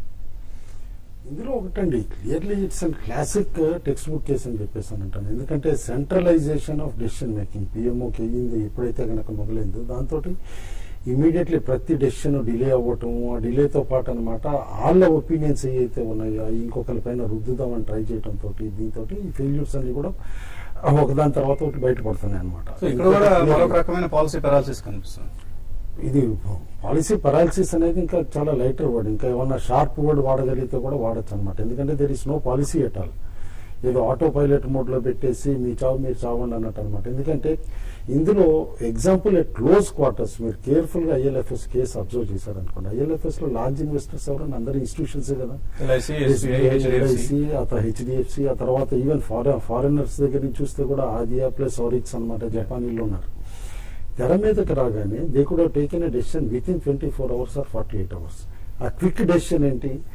ఇందులో ఒకటండి clearly it's and classic textbook case అని చెప్పేసి అని అంటాను ఎందుకంటే సెంట్రలైజేషన్ ఆఫ్ డెసిషన్ మేకింగ్ పిఎంఓకి అయ్యింది ఎప్పుడైతే కనుక మొదలైందో దాంతో ఇమీడియట్లీ ప్రతి డెసిషన్ డిలే అవ్వటం ఆ డిలేతో పాటు అనమాట వాళ్ళ ఒపీనియన్స్ ఏవైతే ఉన్నాయో అవి ఇంకొకరి పైన రుద్దుదామని ట్రై చేయడం తోటి దీంతో ఈ ఫెయిల్యూర్స్ అన్ని కూడా ఒకదాని తర్వాత ఒకటి బయటపడుతున్నాయి అనమాట సో ఇక్కడ కూడా మరొక రకమైన పాలసీ పెరాలసిస్ కనిపిస్తుంది ఇది పాలసీ పరాలసిస్ అనేది ఇంకా చాలా లైటర్ వర్డ్ ఇంకా ఏమన్నా షార్ప్ వర్డ్ వాడగలిగితే కూడా వాడచ్చు అనమాట ఎందుకంటే there is no policy at all ఏదో ఆటో పైలట్ మోడ్ లో పెట్టేసి మీ చావు మీరు చావండి అన్నట్టు అనమాట ఎందుకంటే ఇందులో ఎగ్జాంపుల్ క్లోజ్ క్వార్టర్స్ మీరు కేర్ఫుల్ గా ఐఎల్ఎఫ్ఎస్ కేసు అబ్జర్వ్ చేశారనుకోండి ఐఎల్ఎఫ్ఎస్ లో లార్జ్ ఇన్వెస్టర్స్ ఎవరైనా అందరు ఇన్స్టిట్యూషన్స్ కదా ఎల్ఐసి ఎస్బీఐ హెచ్డిఎఫ్సి LIC, ఆ తర్వాత హెచ్డిఎఫ్సి ఆ తర్వాత ఈవెన్ ఫారెన్ ఫారినర్స్ దగ్గర నుంచి చూస్తే కూడా ఆదియా ప్లస్ ఆరిక్స్ అనమాట జపానీలో ఉన్నారు తెర మీదకి రాగానే దే కూడా taken a decision within twenty four hours or forty eight hours ఆ క్విక్ డెసిషన్ ఏంటి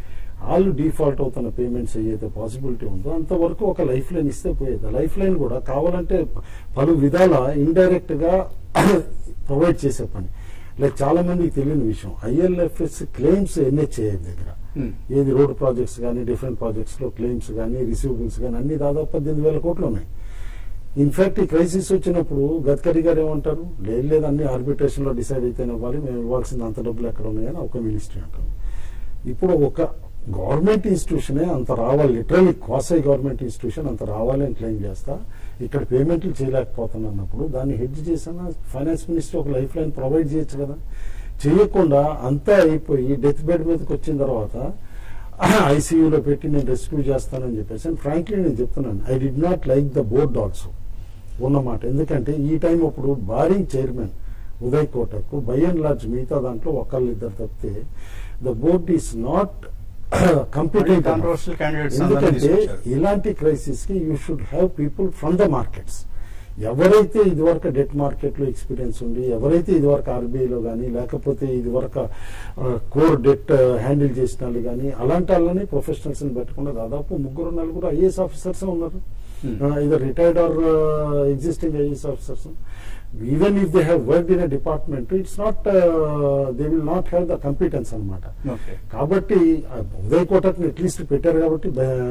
వాళ్ళు డిఫాల్ట్ అవుతున్న పేమెంట్స్ ఏదైతే పాసిబిలిటీ ఉందో అంతవరకు ఒక లైఫ్ లైన్ ఇస్తే పోయేది లైఫ్ లైన్ కూడా కావాలంటే పలు విధాల ఇండైరెక్ట్ గా ప్రొవైడ్ చేసే పని లైక్ చాలా మందికి తెలియని విషయం ఐఎల్ఎఫ్ఎస్ క్లెయిమ్స్ ఎన్హెచ్ఏ దగ్గర Hmm. ఏది రోడ్ ప్రాజెక్ట్స్ కానీ డిఫరెంట్ ప్రాజెక్ట్స్ లో క్లెయిమ్స్ కానీ రిసీవబుల్స్ కానీ అన్ని దాదాపు పద్దెనిమిది వేల కోట్లు ఉన్నాయి ఇన్ఫాక్ట్ ఈ క్రైసిస్ వచ్చినప్పుడు గడ్కరీ గారు ఏమంటారు లేదు లేదు అన్ని ఆర్బిట్రేషన్ లో డిసైడ్ అయితేనే ఇవ్వాలి మేము ఇవ్వాల్సింది అంత డబ్బులు ఎక్కడ ఉన్నాయని ఒక మినిస్ట్రీ అంటారు ఇప్పుడు ఒక గవర్నమెంట్ ఇన్స్టిట్యూషనే అంత రావాలి లిటరలీ క్వాసై గవర్నమెంట్ ఇన్స్టిట్యూషన్ అంత రావాలి అని క్లెయిమ్ చేస్తా ఇక్కడ పేమెంట్లు చేయలేకపోతున్నప్పుడు దాన్ని హెడ్జ్ చేసిన ఫైనాన్స్ మినిస్టర్ ఒక లైఫ్ లైన్ ప్రొవైడ్ చేయొచ్చు కదా చేయకుండా అంతా అయిపోయి డెత్ బెడ్ మీదకి వచ్చిన తర్వాత ఐసీయూలో పెట్టి నేను రెస్క్యూ చేస్తానని చెప్పేసి అండ్ ఫ్రాంక్లీ నేను చెప్తున్నాను I did not like the board also ఉన్నమాట ఎందుకంటే ఈ టైం అప్పుడు barring chairman Uday Kotak by and large మిగతా దాంట్లో ఒకళ్ళు ఇద్దరు తప్పితే the board is not complete controversial candidates అందరినీ ఎందుకంటే తీసుకొచ్చారు ఇలాంటి క్రైసిస్ కి you should have people from the markets ఎవరైతే ఇదివరకు డెట్ మార్కెట్ లో ఎక్స్పీరియన్స్ ఉండి ఎవరైతే ఇదివరకు ఆర్బీఐలో కానీ లేకపోతే ఇదివరకు కోర్ డెట్ హ్యాండిల్ చేసిన వాళ్ళు కానీ అలాంటి వాళ్ళని ప్రొఫెషనల్స్ ని పెట్టకుండా దాదాపు ముగ్గురు నలుగురు ఐఏఎస్ ఆఫీసర్స్ ఉన్నారు Hmm. Either retired or existing IAS officers even if they have work in a department it's not they will not have the competence అనమాట ఓకే కాబట్టి ఆ ఉదయ్ కోటక్ని అట్లీస్ట్ పెట్టారు కాబట్టి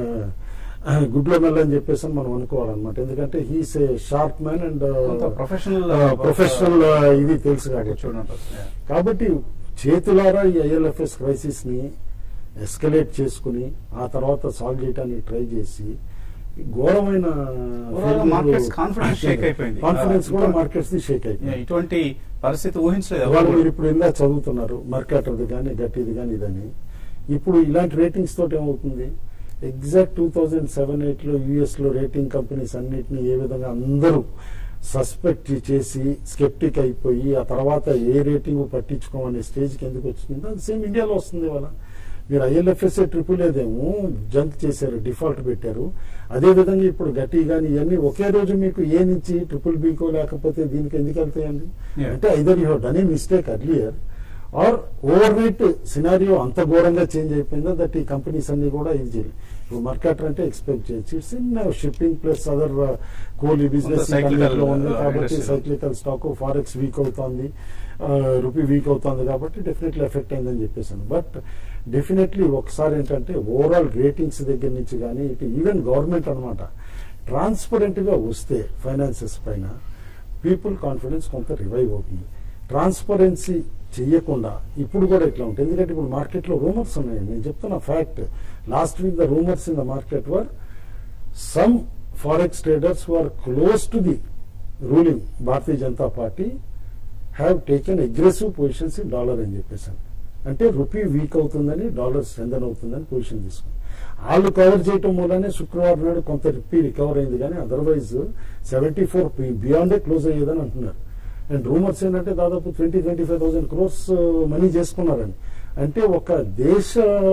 గుడ్లో మెల్ల అని చెప్పేసి అని మనం అనుకోవాలన్నమాట ఎందుకంటే he's a sharp man and కొంత ప్రొఫెషనల్ ప్రొఫెషనల్ ఇది తెలుసు కాబట్టి చూడండి కాబట్టి చేతులారా ఈ ఐఎల్ఎఫ్ఎస్ క్రైసిస్ ని ఎస్కలేట్ చేసుకుని ఆ తర్వాత సాల్వ్ చేయడానికి ట్రై చేసి ఘోరమైన Overall markets confidence shake అయిపోయింది. కాన్ఫిడెన్స్ కూడా Uh, మార్కెట్స్ ది షేక్ అయిపోయింది ఇటువంటి పరిస్థితి ఊహించలేదు వాళ్ళు ఎవరు మీరు కూడా. ఇప్పుడు ఇందా చదువుతున్నారు మర్కాటర్ది కానీ గట్టిది కానీ ఇదని ఇప్పుడు ఇలాంటి రేటింగ్స్ తోటి ఏమవుతుంది exact two thousand seven eight లో యుఎస్ లో రేటింగ్ కంపెనీస్ అన్నిటిని ఏ విధంగా అందరూ సస్పెక్ట్ చేసి స్కెప్టిక్ అయిపోయి ఆ తర్వాత ఏ రేటింగ్ పట్టించుకోమనే స్టేజ్కి ఎందుకు వచ్చిందో అది సేమ్ ఇండియాలో వస్తుంది వాళ్ళ మీరు ఐఎల్ఎఫ్ఎస్ఏ ట్రిపుల్ ఏదేమో జంక్ చేశారు డిఫాల్ట్ పెట్టారు అదే విధంగా ఇప్పుడు గట్టి కానీ ఇవన్నీ ఒకే రోజు మీకు ఏ నుంచి ట్రిపుల్ బీకో లేకపోతే దీనికి ఎందుకు వెళ్తాయండి Yeah. అంటే either you done a mistake earlier or overnight scenario అంత ఘోరంగా చేంజ్ అయిపోయిందో దట్ ఈ కంపెనీస్ అన్ని కూడా ఇది చేయాలి ఇప్పుడు మర్కాటర్ అంటే ఎక్స్పెక్ట్ చేయొచ్చు it's in shipping plus other coal business cyclical, ఉంది uh, కాబట్టి industry. Cyclical stock forex weak అవుతుంది రూపీ వీక్ అవుతుంది కాబట్టి డెఫినెట్లీ ఎఫెక్ట్ అయిందని చెప్పేసాను బట్ డెఫినెట్లీ ఒకసారి ఏంటంటే ఓవరాల్ రేటింగ్స్ దగ్గర నుంచి కానీ ఇటు ఈవెన్ గవర్నమెంట్ అనమాట ట్రాన్స్పరెంట్ గా వస్తే ఫైనాన్సెస్ పైన పీపుల్ కాన్ఫిడెన్స్ కొంత రివైవ్ అవుతుంది ట్రాన్స్పరెన్సీ చెయ్యకుండా ఇప్పుడు కూడా ఇట్లా ఉంటుంది ఎందుకంటే ఇప్పుడు మార్కెట్ లో రూమర్స్ ఉన్నాయి నేను చెప్తున్న fact last week the rumours in the market were some forex traders who are close to the ruling Bharatiya Janata Party have taken aggressive positions in dollar అని చెప్పేసాను అంటే రూపీ వీక్ అవుతుందని డాలర్ స్ట్రెందన్ అవుతుందని position తీసుకుంది వాళ్ళు కవర్ చేయటం మూలనే శుక్రవారం నాడు కొంత రూపీ రికవర్ అయింది కానీ అదర్వైజ్ సెవెంటీ ఫోర్ బియాండే క్లోజ్ అయ్యేదని అంటున్నారు అండ్ రూమర్స్ ఏంటంటే దాదాపు twenty twenty five thousand crores money చేసుకున్నారని అంటే ఒక దేశ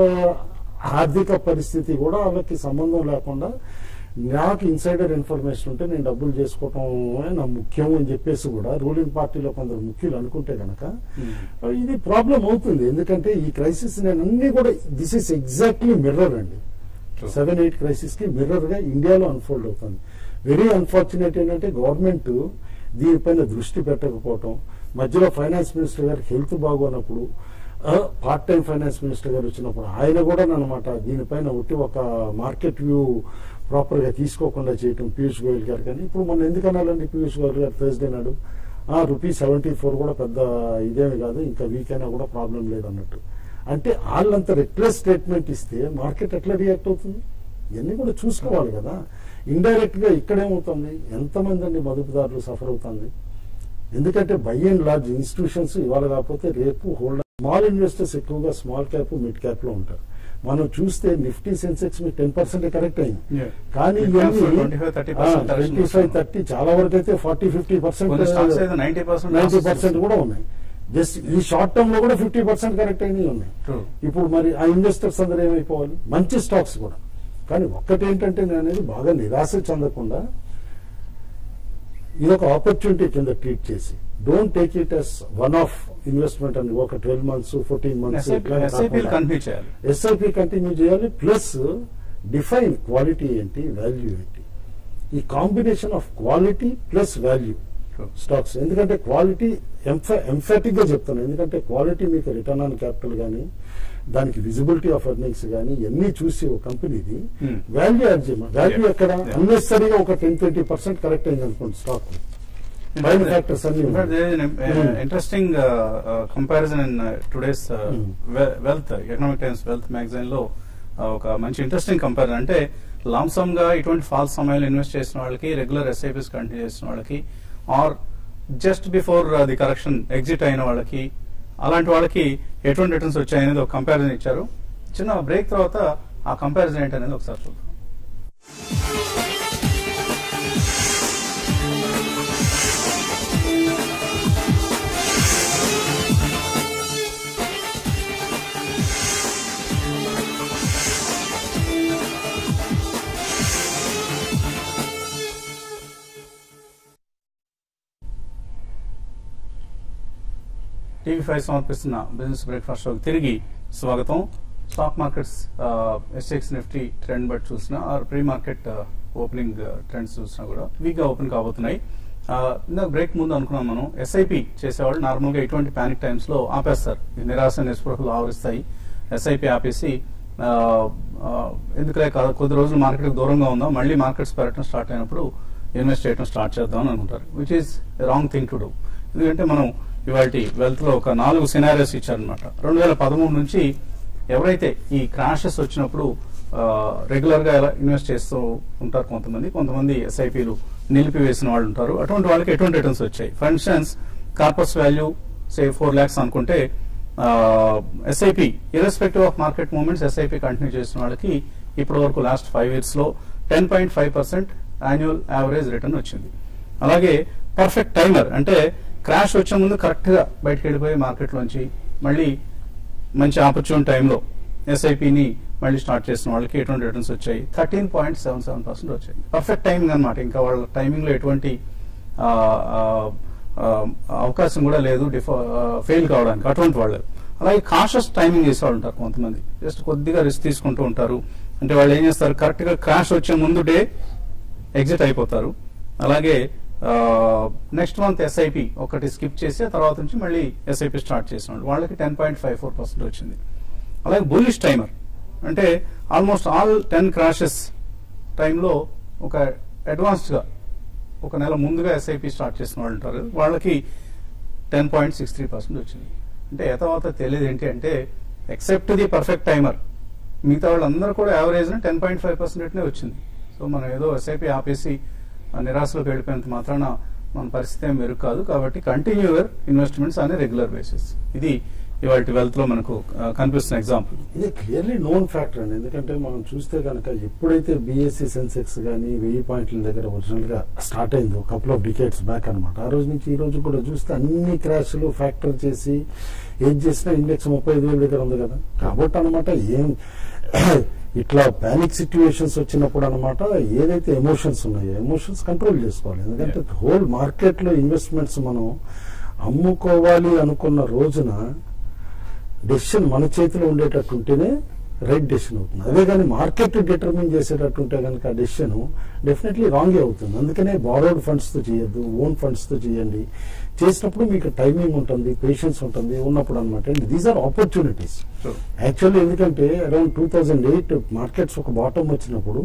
ఆర్థిక పరిస్థితి కూడా వాళ్ళకి సంబంధం లేకుండా నాకు ఇన్సైడర్ ఇన్ఫర్మేషన్ ఉంటే నేను డబ్బులు చేసుకోవటం నా ముఖ్యం అని చెప్పేసి కూడా రూలింగ్ పార్టీలో కొందరు ముఖ్యులు అనుకుంటే గనక Hmm. ఇది ప్రాబ్లం అవుతుంది ఎందుకంటే ఈ క్రైసిస్ నేను అన్ని కూడా దిస్ ఇస్ ఎగ్జాక్ట్లీ మిర్రర్ అండి True. సెవెన్ ఎయిట్ క్రైసిస్ కి మిర్రర్ గా ఇండియాలో అన్ఫోల్డ్ అవుతుంది వెరీ అన్ఫార్చునేట్ ఏంటంటే గవర్నమెంట్ దీనిపైన దృష్టి పెట్టకపోవటం మధ్యలో ఫైనాన్స్ మినిస్టర్ గారికి హెల్త్ బాగోనప్పుడు పార్ట్ టైం ఫైనాన్స్ మినిస్టర్ గారు వచ్చినప్పుడు ఆయన కూడా అనమాట దీనిపైన ఒకటి ఒక మార్కెట్ వ్యూ ప్రాపర్ గా తీసుకోకుండా చేయటం పీయూష్ గోయల్ గారు కానీ ఇప్పుడు మనం ఎందుకు అనాలండి పీయూష్ గోయల్ గారు థర్స్డే నాడు ఆ రూపీ సెవెంటీ ఫోర్ కూడా పెద్ద ఇదేమి కాదు ఇంకా వీక్ అయినా కూడా ప్రాబ్లం లేదు అన్నట్టు అంటే వాళ్ళంత రెక్లెస్ స్టేట్మెంట్ ఇస్తే మార్కెట్ ఎట్లా రియాక్ట్ అవుతుంది ఇవన్నీ కూడా చూసుకోవాలి కదా ఇండైరెక్ట్ గా ఇక్కడేమవుతుంది ఎంతమంది అండి మదుపుదారులు సఫర్ అవుతుంది ఎందుకంటే బై అండ్ లార్జ్ ఇన్స్టిట్యూషన్స్ ఇవాళ కాకపోతే రేపు హోల్డ్ స్మాల్ ఇన్వెస్టర్స్ ఎక్కువగా స్మాల్ క్యాప్ మిడ్ క్యాప్ లో ఉంటారు మనం చూస్తే నిఫ్టీ సెన్సెక్స్ మీకు టెన్ పర్సెంట్ కరెక్ట్ అయింది Yeah. కానీ Mid caps 25-30% correction twenty five thirty చాలా వరకు అయితే ఫార్టీ ఫిఫ్టీ కొన్ని స్టాక్స్ అయితే percent ninety percent ninety percent కూడా ఉన్నాయి జస్ట్ ఈ షార్ట్ టర్మ్ లో కూడా ఫిఫ్టీ పర్సెంట్ కరెక్ట్ అయినవి ఉన్నాయి True. ఇప్పుడు మరి ఆ ఇన్వెస్టర్స్ అందరూ ఏమైపోవాలి మంచి స్టాక్స్ కూడా కానీ ఒక్కటి ఏంటంటే నేను అనేది బాగా నిరాశ చెందకుండా ఇది ఒక ఆపర్చునిటీ కింద ట్రీట్ చేసి don't take it as one off investment అని ఒక twelve months fourteen months SIP continue చేయాలి ఎస్ఐపి కంటిన్యూ చేయాలి ప్లస్ డిఫైన్ క్వాలిటీ ఏంటి వాల్యూ ఏంటి ఈ combination of quality plus value stocks ఎందుకంటే క్వాలిటీ ఎంఫాటిక్ గా చెప్తాను ఎందుకంటే క్వాలిటీ మీకు రిటర్న్ ఆన్ క్యాపిటల్ కానీ దానికి విజిబిలిటీ ఆఫ్ ఎర్నింగ్స్ కానీ ఇవన్నీ చూసి ఒక కంపెనీది Hmm. వాల్యూ యాడ్ చేయమా వాల్యూ Yeah. ఎక్కడ Yeah. అన్నెసరీగా ఒక టెన్ ట్వంటీ పర్సెంట్ కరెక్ట్ అయింది అనుకోండి స్టాక్ Buying factors అన్ని In fact, there is an Hmm. uh, interesting uh, uh, comparison in uh, today's uh, Hmm. we- wealth Economic Times wealth magazine లో uh, ఒక మంచి interesting comparison అంటే లాంసమ్ గా ఇటువంటి falls సమయంలో ఇన్వెస్ట్ చేసిన వాళ్ళకి రెగ్యులర్ ఎస్ఐపిస్ కంటిన్యూ చేసిన వాళ్ళకి or just before the correction exit అయిన వాళ్ళకి అలాంటి వాళ్ళకి ఎటువంటి రిటర్న్స్ వచ్చాయనేది ఒక కంపారిజన్ ఇచ్చారు చిన్న బ్రేక్ తర్వాత ఆ కంపారిజన్ ఏంటనేది ఒకసారి చూద్దాం టీవీ ఫైవ్ సమర్పిస్తున్న బిజినెస్ బ్రేక్ఫాస్ట్ షోకి తిరిగి స్వాగతం stock markets SGX Nifty trend బట్టి చూసినా or pre market opening trends చూసినా కూడా వీక్ గా ఓపెన్ కాబోతున్నాయి Uh, ఇందాక బ్రేక్ ముందు అనుకున్నాం మనం ఎస్ఐపి చేసేవాళ్ళు నార్మల్ గా ఇటువంటి పానిక్ టైమ్స్ లో ఆపేస్తారు ఈ నిరాశ నిస్పృహలు ఆవరిస్తాయి ఎస్ఐపి ఆపేసి ఆ, ఆ, ఎందుకులే కాదు కొద్ది రోజులు మార్కెట్ దూరంగా ఉందాం మళ్ళీ మార్కెట్స్ పెరగడం స్టార్ట్ అయినప్పుడు ఇన్వెస్ట్ చేయడం స్టార్ట్ చేద్దాం అని అనుకుంటారు which is wrong thing to do ఎందుకంటే మనం ఇవాళ వెల్త్ లో ఒక నాలుగు సినారియోస్ ఇచ్చారనమాట రెండు వేల పదమూడు నుంచి ఎవరైతే ఈ క్రాషెస్ వచ్చినప్పుడు రెగ్యులర్ గా ఎలా ఇన్వెస్ట్ చేస్తూ ఉంటారు కొంతమంది కొంతమంది ఎస్ఐపీలు నిలిపివేసిన వాళ్ళు ఉంటారు అటువంటి వాళ్ళకి ఎటువంటి రిటర్న్స్ వచ్చాయి for instance corpus value say four lakhs అనుకుంటే SIP irrespective of market moments SIP continue చేసిన వాళ్ళకి ఇప్పటి వరకు లాస్ట్ ఫైవ్ ఇయర్స్ లో ten point five percent annual average return వచ్చింది అలాగే పర్ఫెక్ట్ టైమర్ అంటే క్రాష్ వచ్చే ముందు కరెక్ట్ గా బయటకు వెళ్ళిపోయి మార్కెట్ లోంచి మళ్ళీ మంచి ఆపర్చునిటీ టైంలో ఎస్ఐపిని మళ్ళీ స్టార్ట్ చేసిన వాళ్ళకి ఎటువంటి రిటర్న్స్ వచ్చాయి thirteen point seven seven percent వచ్చాయి పర్ఫెక్ట్ టైమింగ్ అనమాట ఇంకా వాళ్ళ టైమింగ్ లో ఎటువంటి ఆ, ఆ, ఆ, అవకాశం కూడా లేదు ఫెయిల్ కావడానికి అటువంటి వాళ్ళు అలాగే కాషస్ టైమింగ్ చేసేవాళ్ళు ఉంటారు కొంతమంది జస్ట్ కొద్దిగా రిస్క్ తీసుకుంటూ ఉంటారు అంటే వాళ్ళు ఏం చేస్తారు కరెక్ట్ గా క్రాష్ వచ్చే ముందు డే ఎగ్జిట్ అయిపోతారు అలాగే నెక్స్ట్ మంత్ ఎస్ఐపి ఒకటి స్కిప్ చేసి ఆ తర్వాత నుంచి మళ్ళీ ఎస్ఐపి స్టార్ట్ చేసిన వాళ్ళకి ten point five four percent వచ్చింది అలాగే బుల్లిష్ టైమర్ అంటే ఆల్మోస్ట్ ఆల్ టెన్ క్రాషెస్ టైంలో ఒక అడ్వాన్స్డ్ గా ఒక నెల ముందుగా ఎస్ఐపి స్టార్ట్ చేసిన వాళ్ళు ఉంటారు వాళ్ళకి ten point six three percent వచ్చింది అంటే తర్వాత తెలియదు ఏంటి అంటే ఎక్సెప్ట్ ది పర్ఫెక్ట్ టైమర్ మిగతా వాళ్ళందరూ కూడా average ten point five percent వచ్చింది సో మనం ఏదో ఎస్ఐపి ఆపేసి ఆ నిరాశలోకి వెళ్ళిపోయినంత మాత్రాన మన పరిస్థితి ఏం మెరుగు కాదు కాబట్టి కంటిన్యూయర్ ఇన్వెస్ట్మెంట్స్ అనే రెగ్యులర్ బేసిస్ ఇది ఇవాళ వెల్త్ లో మనకు ఆ, కనిపిస్తున్న ఎగ్జాంపుల్ ఇది క్లియర్లీ నోన్ ఫ్యాక్టర్ అండి ఎందుకంటే మనం చూస్తే కనుక ఎప్పుడైతే బీఎస్సీ సెన్సెక్స్ కానీ వెయ్యి పాయింట్ల దగ్గర ఒరిజినల్ గా స్టార్ట్ అయిందో కపుల్ ఆఫ్ డికేట్స్ బ్యాక్ అన్నమాట ఆ రోజు నుంచి ఈ రోజు కూడా చూస్తే అన్ని క్రాష్లు ఫ్యాక్టర్ చేసి ఏం చేసినా ఇండెక్స్ ముప్పై ఐదు వేల దగ్గర ఉంది కదా కాబట్టి అనమాట ఏం ఇట్లా పానిక్ సిచ్యువేషన్స్ వచ్చినప్పుడు అనమాట ఏదైతే ఎమోషన్స్ ఉన్నాయో ఎమోషన్స్ కంట్రోల్ చేసుకోవాలి ఎందుకంటే హోల్ మార్కెట్ లో ఇన్వెస్ట్మెంట్స్ మనం అమ్ముకోవాలి అనుకున్న రోజున డెసిషన్ మన చేతిలో ఉండేటట్టు ఉంటేనే రైట్ డెసిషన్ అవుతుంది అదే కానీ మార్కెట్ డిటర్మిన్ చేసేటట్టు ఉంటే కనుక ఆ డెసిషన్ డెఫినెట్లీ రాంగే అవుతుంది అందుకనే బారోడ్ ఫండ్స్ తో చేయొద్దు ఓన్ ఫండ్స్ తో చేయండి చేసినప్పుడు మీకు టైమింగ్ ఉంటుంది పేషెన్స్ ఉంటుంది ఉన్నప్పుడు అనమాట and these are opportunities actually ఎందుకంటే around two thousand eight markets ఒక బాటం వచ్చినప్పుడు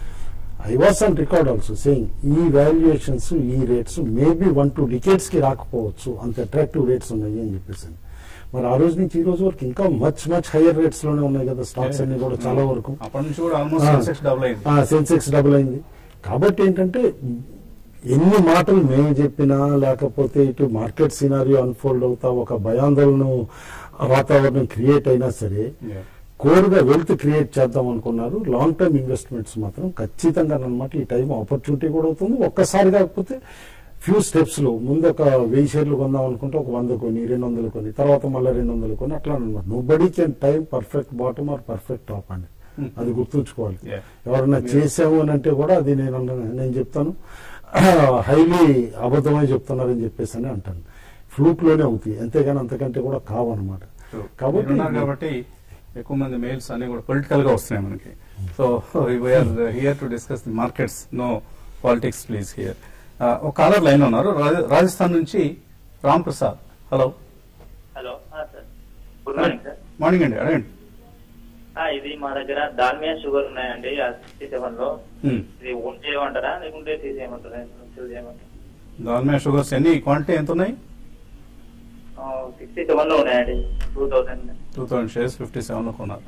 I was on record also saying ఈ వాల్యుయేషన్స్ ఈ rates maybe one two decades కి రాకపోవచ్చు అంత అట్రాక్టివ్ రేట్స్ ఉన్నాయి అని చెప్పేసి మరి ఆ రోజు నుంచి ఈ రోజు వరకు ఇంకా మచ్ మచ్ హైయర్ రేట్స్ లోనే ఉన్నాయి కదా స్టాక్స్ అన్ని కూడా చాలా వరకు అప్పటి నుంచి కూడా ఆల్మోస్ట్ ఆ. సెన్సెక్స్ డబుల్ అయింది సెన్సెక్స్ డబుల్ అయింది కాబట్టి ఏంటంటే ఎన్ని మాటలు మేము చెప్పినా లేకపోతే ఇటు మార్కెట్ సినారియో అన్ఫోల్డ్ అవుతా ఒక భయాందోళన వాతావరణం క్రియేట్ అయినా సరే Yeah. కోరుగా వెల్త్ క్రియేట్ చేద్దాం అనుకున్నారు లాంగ్ టర్మ్ ఇన్వెస్ట్మెంట్స్ మాత్రం ఖచ్చితంగా అనమాట ఈ టైం ఆపర్చునిటీ కూడా అవుతుంది ఒక్కసారి కాకపోతే ఫ్యూ స్టెప్స్ లో ముందు ఒక వెయ్యి షేర్లు కొందాం అనుకుంటే ఒక వంద కొని రెండు వందలు కొని తర్వాత మళ్ళీ రెండు వందలు కొని అట్లా అనమాట nobody can time perfect bottom or perfect top అండి అది గుర్తుంచుకోవాలి Yeah. ఎవరన్నా Yeah. చేసాము అని అంటే కూడా అది నేను అన్న- నేను చెప్తాను హైలీ అబద్ధమై చెప్తున్నారని చెప్పేసి అని అంటాను ఫ్లూక్ లోనే అవుతాయి అంతేగాని అంతకంటే కూడా కావన్నమాట కాబట్టి మీరున్నారు కాబట్టి ఎక్కువ మంది మెయిల్స్ అన్ని కూడా పొలిటికల్ గా వస్తున్నాయి మనకి so we're here to discuss the markets no politics please here ఒక కాలర్ లైన్ ఉన్నారు రాజ- రాజస్థాన్ నుంచి రామ్ ప్రసాద్ హలో హలో ఆ, sir good morning sir morning అండి అడగండి ఆ, ఇది మా దగ్గర దాల్మియా షుగర్ ఉన్నాయండి సిక్స్టీ సెవెన్ లో Hmm. ఇది ఓన్ చేయమంటారా లేకుంటే తీసేయమంటారా సేల్ చేయమంటారా దాల్మియా షుగర్స్ ఎన్ని క్వాంటిటీ ఎంత ఉన్నాయి సిక్స్టీ సెవెన్ లో ఉన్నాయండి two thousand two thousand shares fifty seven లో కొన్నారు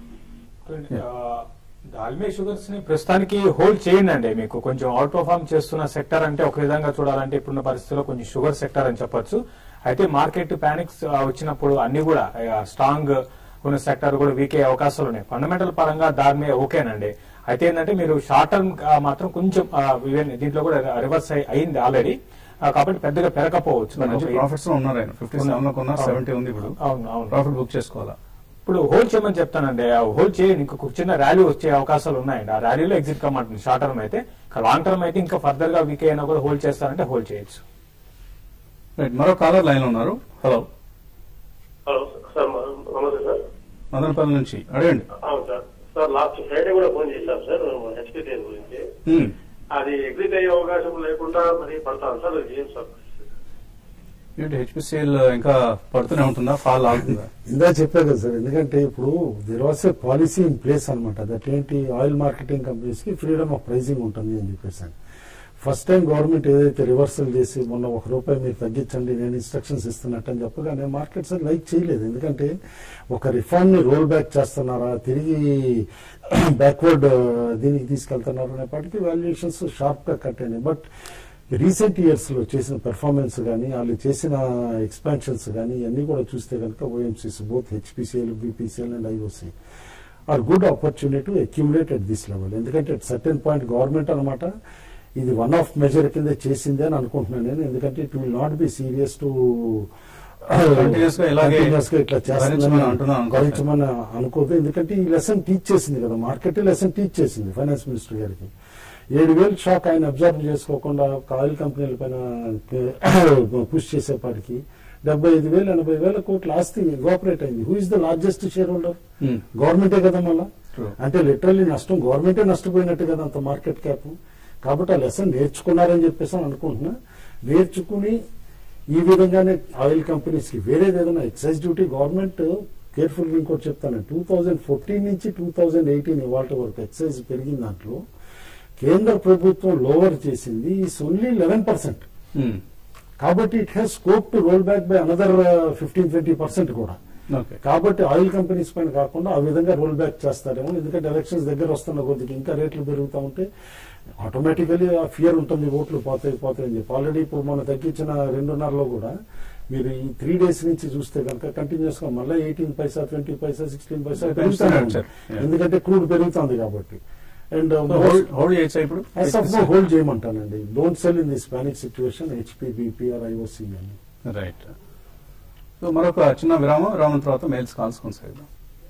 దాల్మియా షుగర్స్ ని ప్రస్తుతానికి హోల్డ్ చేయండి అండి మీకు కొంచెం అవుట్ పర్ఫార్మ్ చేస్తున్న సెక్టర్ అంటే ఒక విధంగా చూడాలంటే ఇప్పుడున్న పరిస్థితుల్లో కొంచెం షుగర్ సెక్టర్ అని చెప్పొచ్చు అయితే మార్కెట్ పానిక్స్ వచ్చినప్పుడు అన్ని కూడా స్ట్రాంగ్ ఉన్న సెక్టర్ కూడా వీక్ అయ్యే అవకాశాలు ఉన్నాయి ఫండమెంటల్ పరంగా దాని ఓకేనండి అయితే ఏంటంటే మీరు షార్ట్ టర్మ్ మాత్రం కొంచెం ఆ, ఈవెన్ దీంట్లో కూడా రివర్స్ అయింది ఆల్రెడీ కాబట్టి పెద్దగా పెరగకపోవచ్చు మంచి ప్రాఫిట్స్ లో ఉన్నారు ఆయన ఫిఫ్టీ సెవెన్ లో కొన్నారు అవును. సెవెంటీ ఉంది ఇప్పుడు అవును అవును ప్రాఫిట్ బుక్ చేసుకోవాలా ఇప్పుడు హోల్డ్ చేయమని చెప్తానండి ఆ హోల్డ్ చేయండి ఇంకొక చిన్న ర్యాలీ వచ్చే అవకాశాలు ఉన్నాయండి ఆ ర్యాలీలో ఎగ్జిట్ కమ్మంటుంది షార్ట్ టర్మ్ అయితే లాంగ్ టర్మ్ అయితే ఇంకా ఫర్దర్ గా వీక్ అయినా కూడా హోల్డ్ చేస్తారంటే హోల్డ్ చేయొచ్చు రైట్ మరో కాలర్ లైన్ లో ఉన్నారు హలో హలో సార్ నమస్తే సార్ మదనపల్లి నుంచి అడగండి అవును సార్ సార్ లాస్ట్ ఫ్రైడే కూడా ఫోన్ చేశాం సార్ హెచ్పిటిఎల్ గురించి Hmm. అది ఎగ్జిట్ అయ్యే అవకాశం లేకుండా మరి పడతాను సార్ అది ఏం సార్ ఏంటి హెచ్పిసిఎల్ ఇంకా పడుతూనే ఉంటుందా ఫాల్ ఆగుతుందా ఇందా చెప్పా కదా సార్ ఎందుకంటే ఇప్పుడు there was a policy in place అనమాట దట్ ఏంటి ఆయిల్ మార్కెటింగ్ కంపెనీస్ కి ఫ్రీడమ్ ఆఫ్ ప్రైసింగ్ ఉంటుంది అని చెప్పేసి ఫస్ట్ టైం గవర్నమెంట్ ఏదైతే రివర్సల్ చేసి మొన్న ఒక రూపాయి మీరు తగ్గించండి నేను ఇన్స్ట్రక్షన్స్ ఇస్తున్నట్టు అని చెప్పగానే మార్కెట్స్ లైక్ చేయలేదు ఎందుకంటే ఒక రిఫార్మ్ ని రోల్ బ్యాక్ చేస్తున్నారా తిరిగి బ్యాక్వర్డ్ దీనికి తీసుకెళ్తున్నారు అనేప్పటికీ వాల్యుయేషన్స్ షార్ప్ గా కట్ అయినాయి బట్ రీసెంట్ ఇయర్స్ లో చేసిన పెర్ఫార్మెన్స్ కానీ వాళ్ళు చేసిన ఎక్స్పాన్షన్స్ కానీ ఇవన్నీ కూడా చూస్తే కనుక OMCs both HPCL BPCL and IOC are good opportunity accumulate at this level ఎందుకంటే అట్ సర్టెన్ పాయింట్ గవర్నమెంట్ అనమాట ఇది వన్ ఆఫ్ మెజర్ కింద చేసింది అని అనుకుంటున్నాను నేను ఎందుకంటే it will not be serious to Continuous గా ఇలాగే ఇట్లా భరించమని అంటున్నాను అనుకోవట్లేదు. భరించమని అనుకోదు ఎందుకంటే ఈ లెసన్ టీచ్ చేసింది కదా మార్కెట్ లెసన్ టీచ్ చేసింది ఫైనాన్స్ మినిస్టర్ గారికి ఏడు వేలు షాక్ ఆయన అబ్జర్వ్ చేసుకోకుండా ఒక ఆయిల్ కంపెనీల పైన పుష్ చేసేపాటికి డెబ్బై ఐదు వేలు ఎనభై వేల కోట్ల ఆస్తి ఎవాపరేట్ అయింది who is the largest shareholder Hmm. గవర్నమెంటే కదా మళ్ళా True. అంటే లిటరల్లీ నష్టం గవర్నమెంటే నష్టపోయినట్టు కదా అంత మార్కెట్ క్యాప్ కాబట్టి ఆ లెసన్ నేర్చుకున్నారని చెప్పేసి అని అనుకుంటున్నా నేర్చుకుని ఈ విధంగానే ఆయిల్ కంపెనీస్ కి వేరేది ఏదైనా ఎక్సైజ్ డ్యూటీ గవర్నమెంట్ కేర్ఫుల్ ఇంకోటి చెప్తాను టూ థౌజండ్ ఫోర్టీన్ నుంచి టూ థౌజండ్ ఎయిటీన్ ఇవాళ వరకు ఎక్సైజ్ పెరిగిన దాంట్లో కేంద్ర ప్రభుత్వం లోవర్ చేసింది is only eleven percent Hmm. కాబట్టి it has scope to roll back by another fifteen twenty percent కూడా ఓకే కాబట్టి ఆయిల్ కంపెనీస్ పైన కాకుండా ఆ విధంగా రోల్ బ్యాక్ చేస్తారేమో ఎందుకంటే ఎలక్షన్స్ దగ్గర వస్తున్న కొద్దిగా ఇంకా రేట్లు పెరుగుతూ ఉంటే ఆటోమేటికలీ ఆ ఫియర్ ఉంటుంది ఓట్లు పోతాయి పోతాయి అని చెప్పి ఆల్రెడీ ఇప్పుడు మనం తగ్గించిన రెండున్నరలో కూడా మీరు ఈ త్రీ డేస్ నుంచి చూస్తే కనుక కంటిన్యూస్ గా మళ్ళీ eighteen paisa twenty paisa sixteen paisa పెంచుతూనే పెరుగుతూనే వచ్చారు. ఉంది. Yeah. ఎందుకంటే క్రూడ్ పెరుగుతుంది కాబట్టి అండ్ హోల్డ్ హోల్డ్ చేయొచ్చా ఇప్పుడు యాజ్ ఆఫ్ హోల్డ్ చేయమంటానండి don't sell in this panic situation HP BPR IOC అని రైట్ సో మరొక చిన్న విరామం విరామం తర్వాత మెయిల్స్ కాల్స్ కొనసాగిద్దాం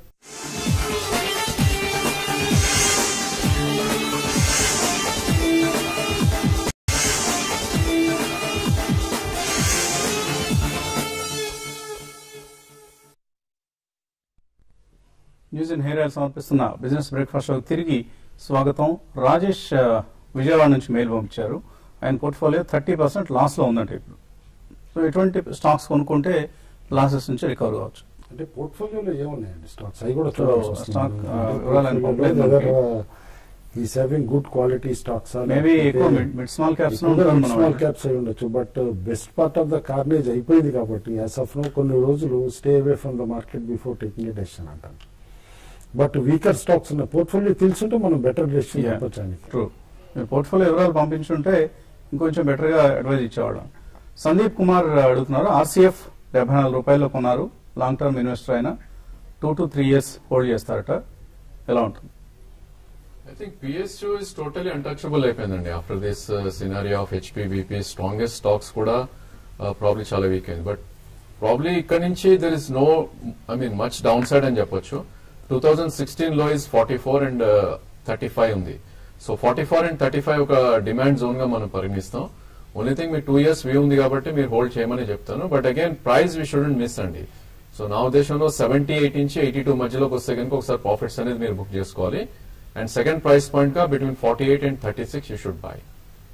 న్యూస్ అండ్ హెయిర్ ఆయిల్ సమర్పిస్తున్న బిజినెస్ బ్రేక్ఫాస్ట్ షో తిరిగి స్వాగతం రాజేష్ ఆ, విజయవాడ నుంచి మెయిల్ పంపించారు ఆయన పోర్ట్ఫోలియో థర్టీ పర్సెంట్ లాస్ లో ఉందంట ఇప్పుడు సో ఎటువంటి స్టాక్స్ కొనుక్కుంటే లాసెస్ నుంచి రికవర్ కావచ్చు అంటే పోర్ట్ఫోలియోలో ఏమున్నాయండి స్టాక్స్ అవి కూడా So, చూడాల్సి stock, వస్తుంది. uh, అంటే వివరాలను portfolio పంపలేదు whether, మనకి. uh, ఈ saving good quality stocks maybe ఎక్కువ mid small caps small caps అయి ఉండొచ్చు but best part of the carnage అయిపోయింది కాబట్టి యాజ్ ఆఫ్ నో కొన్ని రోజులు stay away from the market before taking a decision అంటాను బట్ వీకర్ స్టాక్స్ ఉన్న portfolio తెలుసుంటే మనం బెటర్ డెసిషన్ Yeah. చెప్పొచ్చండి ట్రూ మీరు పోర్ట్ఫోలియో వివరాలు పంపించుంటే ఇంకొంచెం బెటర్ గా అడ్వైజ్ ఇచ్చేవాళ్ళం సందీప్ కుమార్ అడుగుతున్నారు ఆర్సీఎఫ్ డెబ్బై నాలుగు రూపాయల్లో కొన్నారు లాంగ్ టర్మ్ ఇన్వెస్టర్ అయినా two to three years hold చేస్తారట ఎలా ఉంటుంది I think PSU is totally untouchable అయిపోయిందండి after this scenario of HP BP strongest stocks కూడా ప్రాబ్లీ చాలా వీక్ అయింది బట్ ప్రాబ్లీ ఇక్కడ నుంచి there is no I mean much downside అని చెప్పొచ్చు టూ థౌజండ్ సిక్స్టీన్ లో is forty four and thirty five ఉంది so forty four and thirty five ఒక డిమాండ్ జోన్ గా మనం పరిగణిస్తాం ఓన్లీ థింగ్ మీ టూ ఇయర్స్ వ్యూ ఉంది కాబట్టి మీరు హోల్డ్ చేయమని చెప్తాను but again price we shouldn't miss అండి సో నా ఉద్దేశంలో సెవెంటీ ఎయిట్ నుంచి ఎయిటీ టూ మధ్యలోకి వస్తే కనుక ఒకసారి ప్రాఫిట్స్ అనేది మీరు బుక్ చేసుకోవాలి అండ్ సెకండ్ ప్రైస్ పాయింట్ గా between forty eight and thirty six you should buy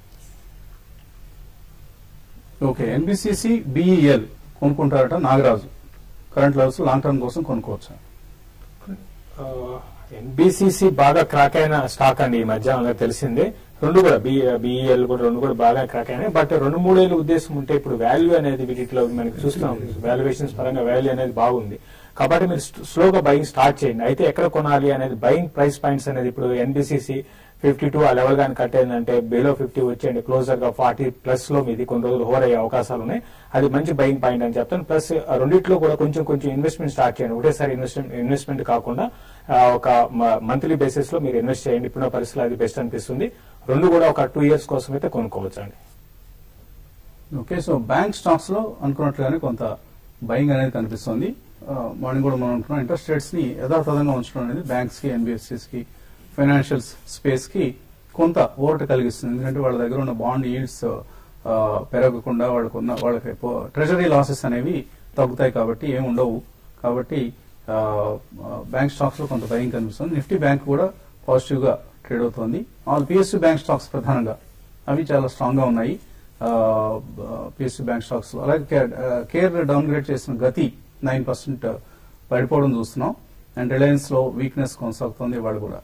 okay NBCC BEL కొనుక్కుంటారట Nagaraju current levels long term కోసం కొనుక్కోవచ్చా ఎన్బిసిసి బాగా క్రాక్ అయిన స్టాక్ అండి ఈ మధ్య మనకు తెలిసిందే రెండు కూడా బిఈఎల్ కూడా రెండు కూడా బాగా క్రాక్ అయినాయి బట్ రెండు మూడేళ్ళ ఉద్దేశం ఉంటే ఇప్పుడు వాల్యూ అనేది వీటిలో మనకి చూస్తున్నాం వాల్యుయేషన్స్ పరంగా వాల్యూ అనేది బాగుంది కాబట్టి మీరు స్లోగా బయింగ్ స్టార్ట్ చేయండి అయితే ఎక్కడ కొనాలి అనేది బయింగ్ ప్రైస్ పాయింట్స్ అనేది ఇప్పుడు ఎన్బిసిసి ఫిఫ్టీ టూ ఆ లెవెల్ కానీ కట్టేందంటే బిలో ఫిఫ్టీ వచ్చేయండి క్లోజర్ గా ఫార్టీ ప్లస్ లో మీది కొన్ని రోజులు హోర్ అయ్యే అవకాశాలు ఉన్నాయి అది మంచి బయింగ్ పాయింట్ అని చెప్తాను ప్లస్ ఆ రెండిట్లో కూడా కొంచెం కొంచెం ఇన్వెస్ట్మెంట్ స్టార్ట్ చేయండి ఒకటేసారి ఇన్వెస్ట్మెంట్ ఇన్వెస్ట్మెంట్ కాకుండా ఆ, ఒక మంత్లీ బేసిస్ లో మీరు ఇన్వెస్ట్ చేయండి ఇప్పుడున్న పరిస్థితుల్లో అది బెస్ట్ అనిపిస్తుంది రెండు కూడా ఒక టూ ఇయర్స్ కోసం అయితే కొనుక్కోవచ్చు అండి ఓకే సో బ్యాంక్ స్టాక్స్ లో అనుకున్నట్లుగానే కొంత బయింగ్ అనేది కనిపిస్తుంది ఆ, మార్నింగ్ కూడా మనం అనుకున్నాం ఇంట్రెస్ట్ రేట్స్ ని యథాతథంగా ఉంచడం అనేది బ్యాంక్స్ కి ఎన్బిఎఫ్సిస్ కి ఫైనాన్షియల్ స్పేస్ కి కొంత ఓరట కలిగిస్తుంది ఎందుకంటే వాళ్ళ దగ్గర ఉన్న బాండ్ ఈల్డ్స్ పెరగకుండా వాళ్ళకు ఉన్న వాళ్ళకి ట్రెజరీ లాసెస్ అనేవి తగ్గుతాయి కాబట్టి ఏమి ఉండవు కాబట్టి బ్యాంక్ స్టాక్స్ లో కొంత భయం కనిపిస్తుంది నిఫ్టీ బ్యాంక్ కూడా పాజిటివ్ గా ట్రేడ్ అవుతోంది ఆల్ పిఎస్యూ బ్యాంక్ స్టాక్స్ ప్రధానంగా అవి చాలా స్ట్రాంగ్ గా ఉన్నాయి పిఎస్యూ బ్యాంక్ స్టాక్స్ లో అలాగే కేర్- ఆ, కేర్ డౌన్ గ్రేడ్ చేసిన గతి నైన్ పర్సెంట్ పడిపోవడం చూస్తున్నాం అండ్ రిలయన్స్ లో వీక్నెస్ కొనసాగుతోంది వాళ్ళు కూడా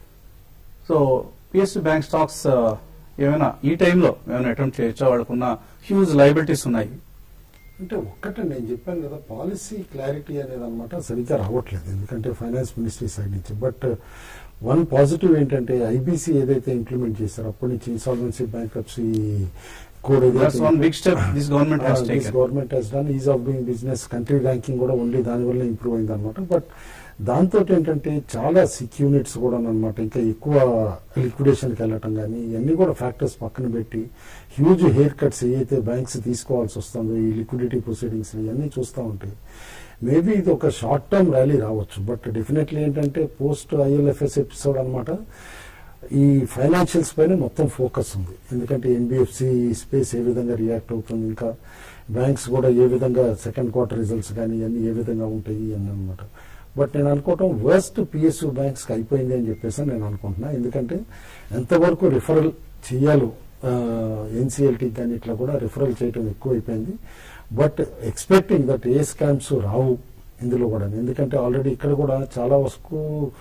సో పిఎస్యూ బ్యాంక్ స్టాక్స్ ఆ, ఏమైనా ఈ టైంలో ఏమైనా అటెంప్ట్ చేయొచ్చా వాళ్ళకున్న హ్యూజ్ లైబిలిటీస్ ఉన్నాయి అంటే ఒక్కటే నేను చెప్పాను కదా పాలసీ క్లారిటీ అనేది అనమాట సరిగ్గా రావట్లేదు ఎందుకంటే ఫైనాన్స్ మినిస్ట్రీ సైడ్ నుంచి బట్ వన్ పాజిటివ్ ఏంటంటే ఐబీసీ ఏదైతే ఇంప్లిమెంట్ చేశారో అప్పటి నుంచి insolvency bankruptcy code that's one big step this government has taken government has done ease of doing business country ranking కూడా ఉండి దానివల్ల ఇంప్రూవ్ అయింది అనమాట బట్ దాంతో ఏంటంటే చాలా సిక్ యూనిట్స్ కూడా అనమాట ఇంకా ఎక్కువ లిక్విడేషన్కి వెళ్ళటం కానీ ఇవన్నీ కూడా ఫ్యాక్టర్స్ పక్కన పెట్టి హ్యూజ్ హెయిర్ కట్స్ ఏవైతే బ్యాంక్స్ తీసుకోవాల్సి వస్తుందో ఈ లిక్విడిటీ ప్రొసీడింగ్స్ ఇవన్నీ చూస్తూ ఉంటాయి మేబీ ఇది ఒక షార్ట్ టర్మ్ ర్యాలీ రావచ్చు బట్ డెఫినెట్లీ ఏంటంటే పోస్ట్ ఐఎల్ఎఫ్ఎస్ ఎపిసోడ్ అనమాట ఈ ఫైనాన్షియల్స్ పైన మొత్తం ఫోకస్ ఉంది ఎందుకంటే ఎన్బిఎఫ్సి స్పేస్ ఏ విధంగా రియాక్ట్ అవుతుంది ఇంకా బ్యాంక్స్ కూడా ఏ విధంగా సెకండ్ క్వార్టర్ రిజల్ట్స్ కానీ ఇవన్నీ ఏ విధంగా ఉంటాయి అని అనమాట బట్ నేను అనుకోవటం వర్స్ట్ పిఎస్యూ బ్యాంక్స్కి అయిపోయింది అని చెప్పేసి నేను అనుకుంటున్నా ఎందుకంటే ఎంతవరకు రిఫరల్ చేయాలో ఎన్సీఎల్టీ కానీ ఇట్లా కూడా రిఫరల్ చేయడం ఎక్కువ అయిపోయింది బట్ ఎక్స్పెక్టింగ్ దట్ ఏ స్కామ్స్ రావు ఇందులో కూడా ఎందుకంటే ఆల్రెడీ ఇక్కడ కూడా చాలా వరకు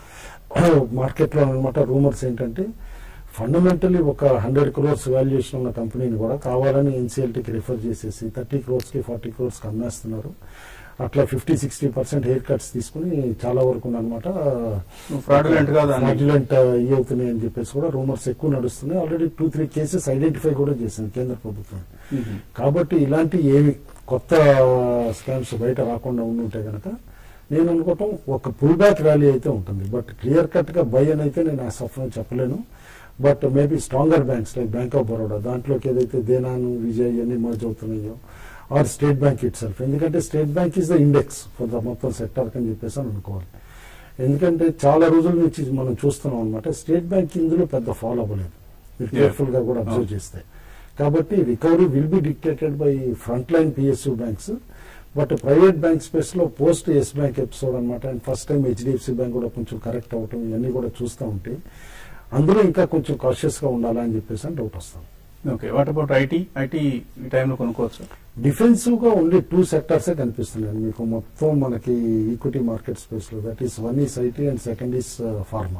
మార్కెట్లో అనమాట రూమర్స్ ఏంటంటే ఫండమెంటలీ ఒక హండ్రెడ్ క్రోర్స్ వాల్యుయేషన్ ఉన్న కంపెనీని కూడా కావాలని ఎన్సీఎల్టీకి రిఫర్ చేసేసి థర్టీ క్రోర్స్కి ఫార్టీ క్రోర్స్కి అమ్మేస్తున్నారు అట్లా fifty sixty percent haircuts తీసుకుని చాలా వరకు అనమాట Fraudulent గా దాన్ని- ఫ్రాడ్యులెంట్ ఇవి అవుతున్నాయి అని చెప్పేసి కూడా రూమర్స్ ఎక్కువ నడుస్తున్నాయి already two three cases identify కూడా చేసింది కేంద్ర ప్రభుత్వం కాబట్టి ఇలాంటి ఏమి కొత్త స్కామ్స్ బయట రాకుండా ఉండుంటే గనక నేను అనుకోవటం ఒక పుల్ బ్యాక్ ర్యాలీ అయితే ఉంటుంది బట్ క్లియర్ కట్ గా బై అని అయితే నేను ఆ సఫర్ చెప్పలేను but maybe stronger banks like bank of Baroda దాంట్లోకి ఏదైతే దేనాను విజయ్ ఇవన్నీ మర్జ్ అవుతున్నాయో or state bank itself ఎందుకంటే state bank is the index for the మొత్తం సెక్టర్ అని చెప్పేసి అని అనుకోవాలి ఎందుకంటే చాలా రోజుల నుంచి మనం చూస్తున్నాం అనమాట స్టేట్ బ్యాంక్ ఇందులో పెద్ద ఫాలో అవ్వలేదు మీరు Yeah. కేర్ఫుల్ గా కూడా అబ్జర్వ్ Oh. చేస్తే కాబట్టి recovery will be dictated by front line PSU banks but private bank space లో పోస్ట్ ఎస్ బ్యాంక్ ఎపిసోడ్ అనమాట and first time HDFC bank కూడా కొంచెం కరెక్ట్ అవటం ఇవన్నీ కూడా చూస్తూ ఉంటే అందులో ఇంకా కొంచెం కాషియస్ గా ఉండాలా అని చెప్పేసి అని డౌట్ వస్తాం okay what about IT IT ఈ టైంలో కొనుక్కోవచ్చు డిఫెన్సివ్ గా ఉండే టూ సెక్టర్సే కనిపిస్తున్నాయి మీకు మొత్తం మనకి ఈక్విటీ మార్కెట్ స్పేస్ లో that is one is IT and second is pharma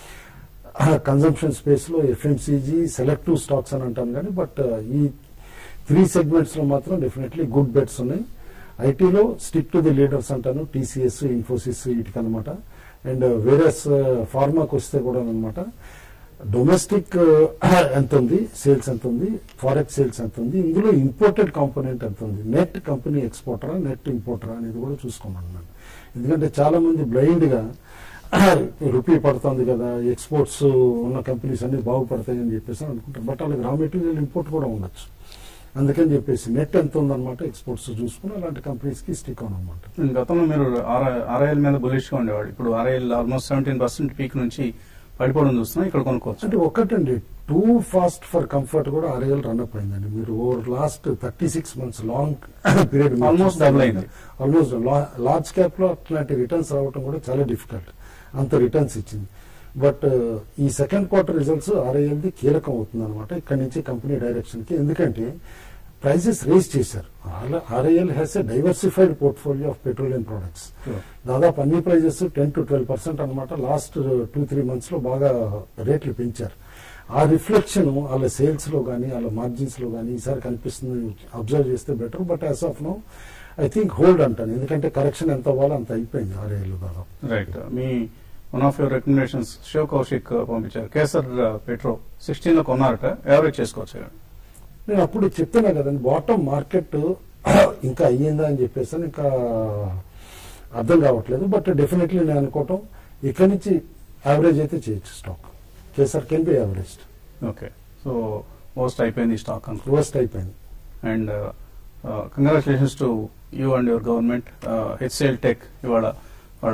consumption space లో ఎఫ్ఎంసీజీ సెలెక్టివ్ స్టాక్స్ అని అంటాను కానీ బట్ ఈ త్రీ సెగ్మెంట్స్ లో మాత్రం డెఫినెట్లీ గుడ్ బెట్స్ ఉన్నాయి ఐటీలో స్టిక్ టు ది లీడర్స్ అంటాను టీసీఎస్ ఇన్ఫోసిస్ వీటికనమాట అండ్ వేరియస్ ఫార్మాకి వస్తే కూడా అనమాట డొమెస్టిక్ ఎంత ఉంది సేల్స్ ఎంత ఉంది ఫారెక్స్ సేల్స్ ఎంత ఉంది ఇందులో ఇంపోర్టెడ్ కాంపోనెంట్ ఎంత ఉంది నెట్ కంపెనీ ఎక్స్పోర్టరా నెట్ ఇంపోర్టరా అనేది కూడా చూసుకోమన్నాను ఎందుకంటే చాలా మంది బ్లైండ్ గా రూపీ పడుతుంది కదా ఎక్స్పోర్ట్స్ ఉన్న కంపెనీస్ అన్ని బాగుపడతాయి అని చెప్పేసి అనుకుంటారు బట్ వాళ్ళకి రా మెటీరియల్ ఇంపోర్ట్ కూడా ఉండొచ్చు అందుకని చెప్పేసి నెట్ ఎంత ఉందన్నమాట ఎక్స్పోర్ట్స్ చూసుకుని అలాంటి కంపెనీస్ కి స్టిక్ ఆన్ అనమాట గతంలో మీరు ఆర్ఐఎల్ మీద బులిష్ గా ఉండేవాడు ఇప్పుడు RIL almost seventeen percent peak నుంచి పడిపోవడం చూస్తున్నాం ఇక్కడ కొనుక్కోవచ్చు అంటే ఒకటండి టూ ఫాస్ట్ ఫర్ కంఫర్ట్ కూడా ఆర్ఏఎల్ రన్ అప్ అయిందండి మీరు over last thirty six months long period Almost double అయింది. ఆల్మోస్ట్ లార్జ్ క్యాప్ లో అట్లాంటి రిటర్న్స్ రావడం కూడా చాలా డిఫికల్ట్ అంత రిటర్న్స్ ఇచ్చింది బట్ ఈ సెకండ్ క్వార్టర్ రిజల్ట్స్ ఆర్ఐఎల్ది కీలకం అవుతుంది అనమాట ఇక్కడ నుంచి కంపెనీ డైరెక్షన్ కి ఎందుకంటే ప్రైజెస్ రేస్ చేశారు RIL has a diversified portfolio of petroleum products Sure. దాదాపు అన్ని prices ten to twelve percent అనమాట లాస్ట్ టూ త్రీ మంత్స్ లో బాగా రేట్లు పెంచారు ఆ రిఫ్లెక్షన్ వాళ్ళ సేల్స్ లో కానీ వాళ్ళ మార్జిన్స్ లో కానీ ఈసారి కనిపిస్తుంది అబ్జర్వ్ చేస్తే better but as of now I think hold అంటాను ఎందుకంటే కరెక్షన్ ఎంత అవ్వాలో అంత అయిపోయింది ఆరేళ్ళు దాదాపు రైట్ మీ one of your recommendations Shiva Kaushik పంపించారు కేసర్ పెట్రో సిక్స్టీన్ లో కొన్నారట యావరేజ్ చేసుకోవచ్చు నేను అప్పుడు చెప్తున్నా కదండి బాటమ్ మార్కెట్ ఇంకా అయ్యిందా అని చెప్పేసి అని ఇంకా అర్థం కావట్లేదు బట్ డెఫినెట్లీ నేను అనుకోవటం ఇక్కడి నుంచి యావరేజ్ అయితే చేయొచ్చు stock Kesar can be average okay so most అయిపోయింది స్టాక్ అనుకో వర్స్ట్ అయిపోయింది and congratulations to you and your government HCL tech ఇవాళ వాళ్ళ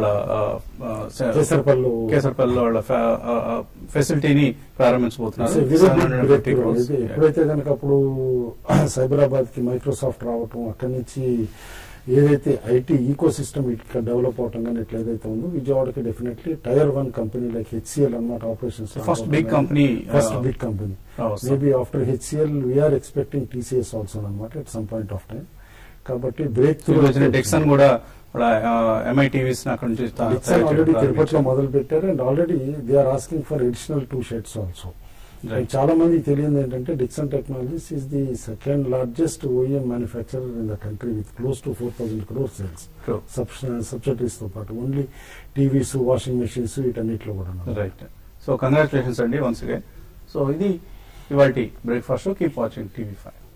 కేసరపల్లి కేసర్పల్లిలో వాళ్ళ ఫెసిలిటీని ప్రారంభించబోతున్నారు 750 crores. ఇది ఎప్పుడైతే కనుక అప్పుడు సైబరాబాద్ కి మైక్రోసాఫ్ట్ రావటం అక్కడి నుంచి ఏదైతే ఐటీ ఈకో సిస్టమ్ ఇక్కడ డెవలప్ అవటం కానీ ఇట్లా ఏదైతే ఉందో విజయవాడకి definitely tier one company like HCL అన్నమాట operations first big company first big company maybe after HCL we're expecting TCS also అనమాట at some point of time కాబట్టి బ్రేక్ డిక్సన్ కూడా ఎంఐటీవీస్ అక్కడ నుంచి తా- డిక్సన్ ఆల్రెడీ తయారు చేయడం తిరుపతిలో మొదలు పెట్టారు and already they are asking for additional two sheds also Right. చాలా మంది తెలియదు ఏంటంటే Dixon technologies is the second largest OEM manufacturer in the country with close to four thousand crore sales True. Subsidies తో పాటు ఓన్లీ టీవీస్ వాషింగ్ మెషిన్స్ వీటన్నిటిలో కూడా right so congratulations అండి once again so ఇది ఇవాళ breakfast keep watching TV five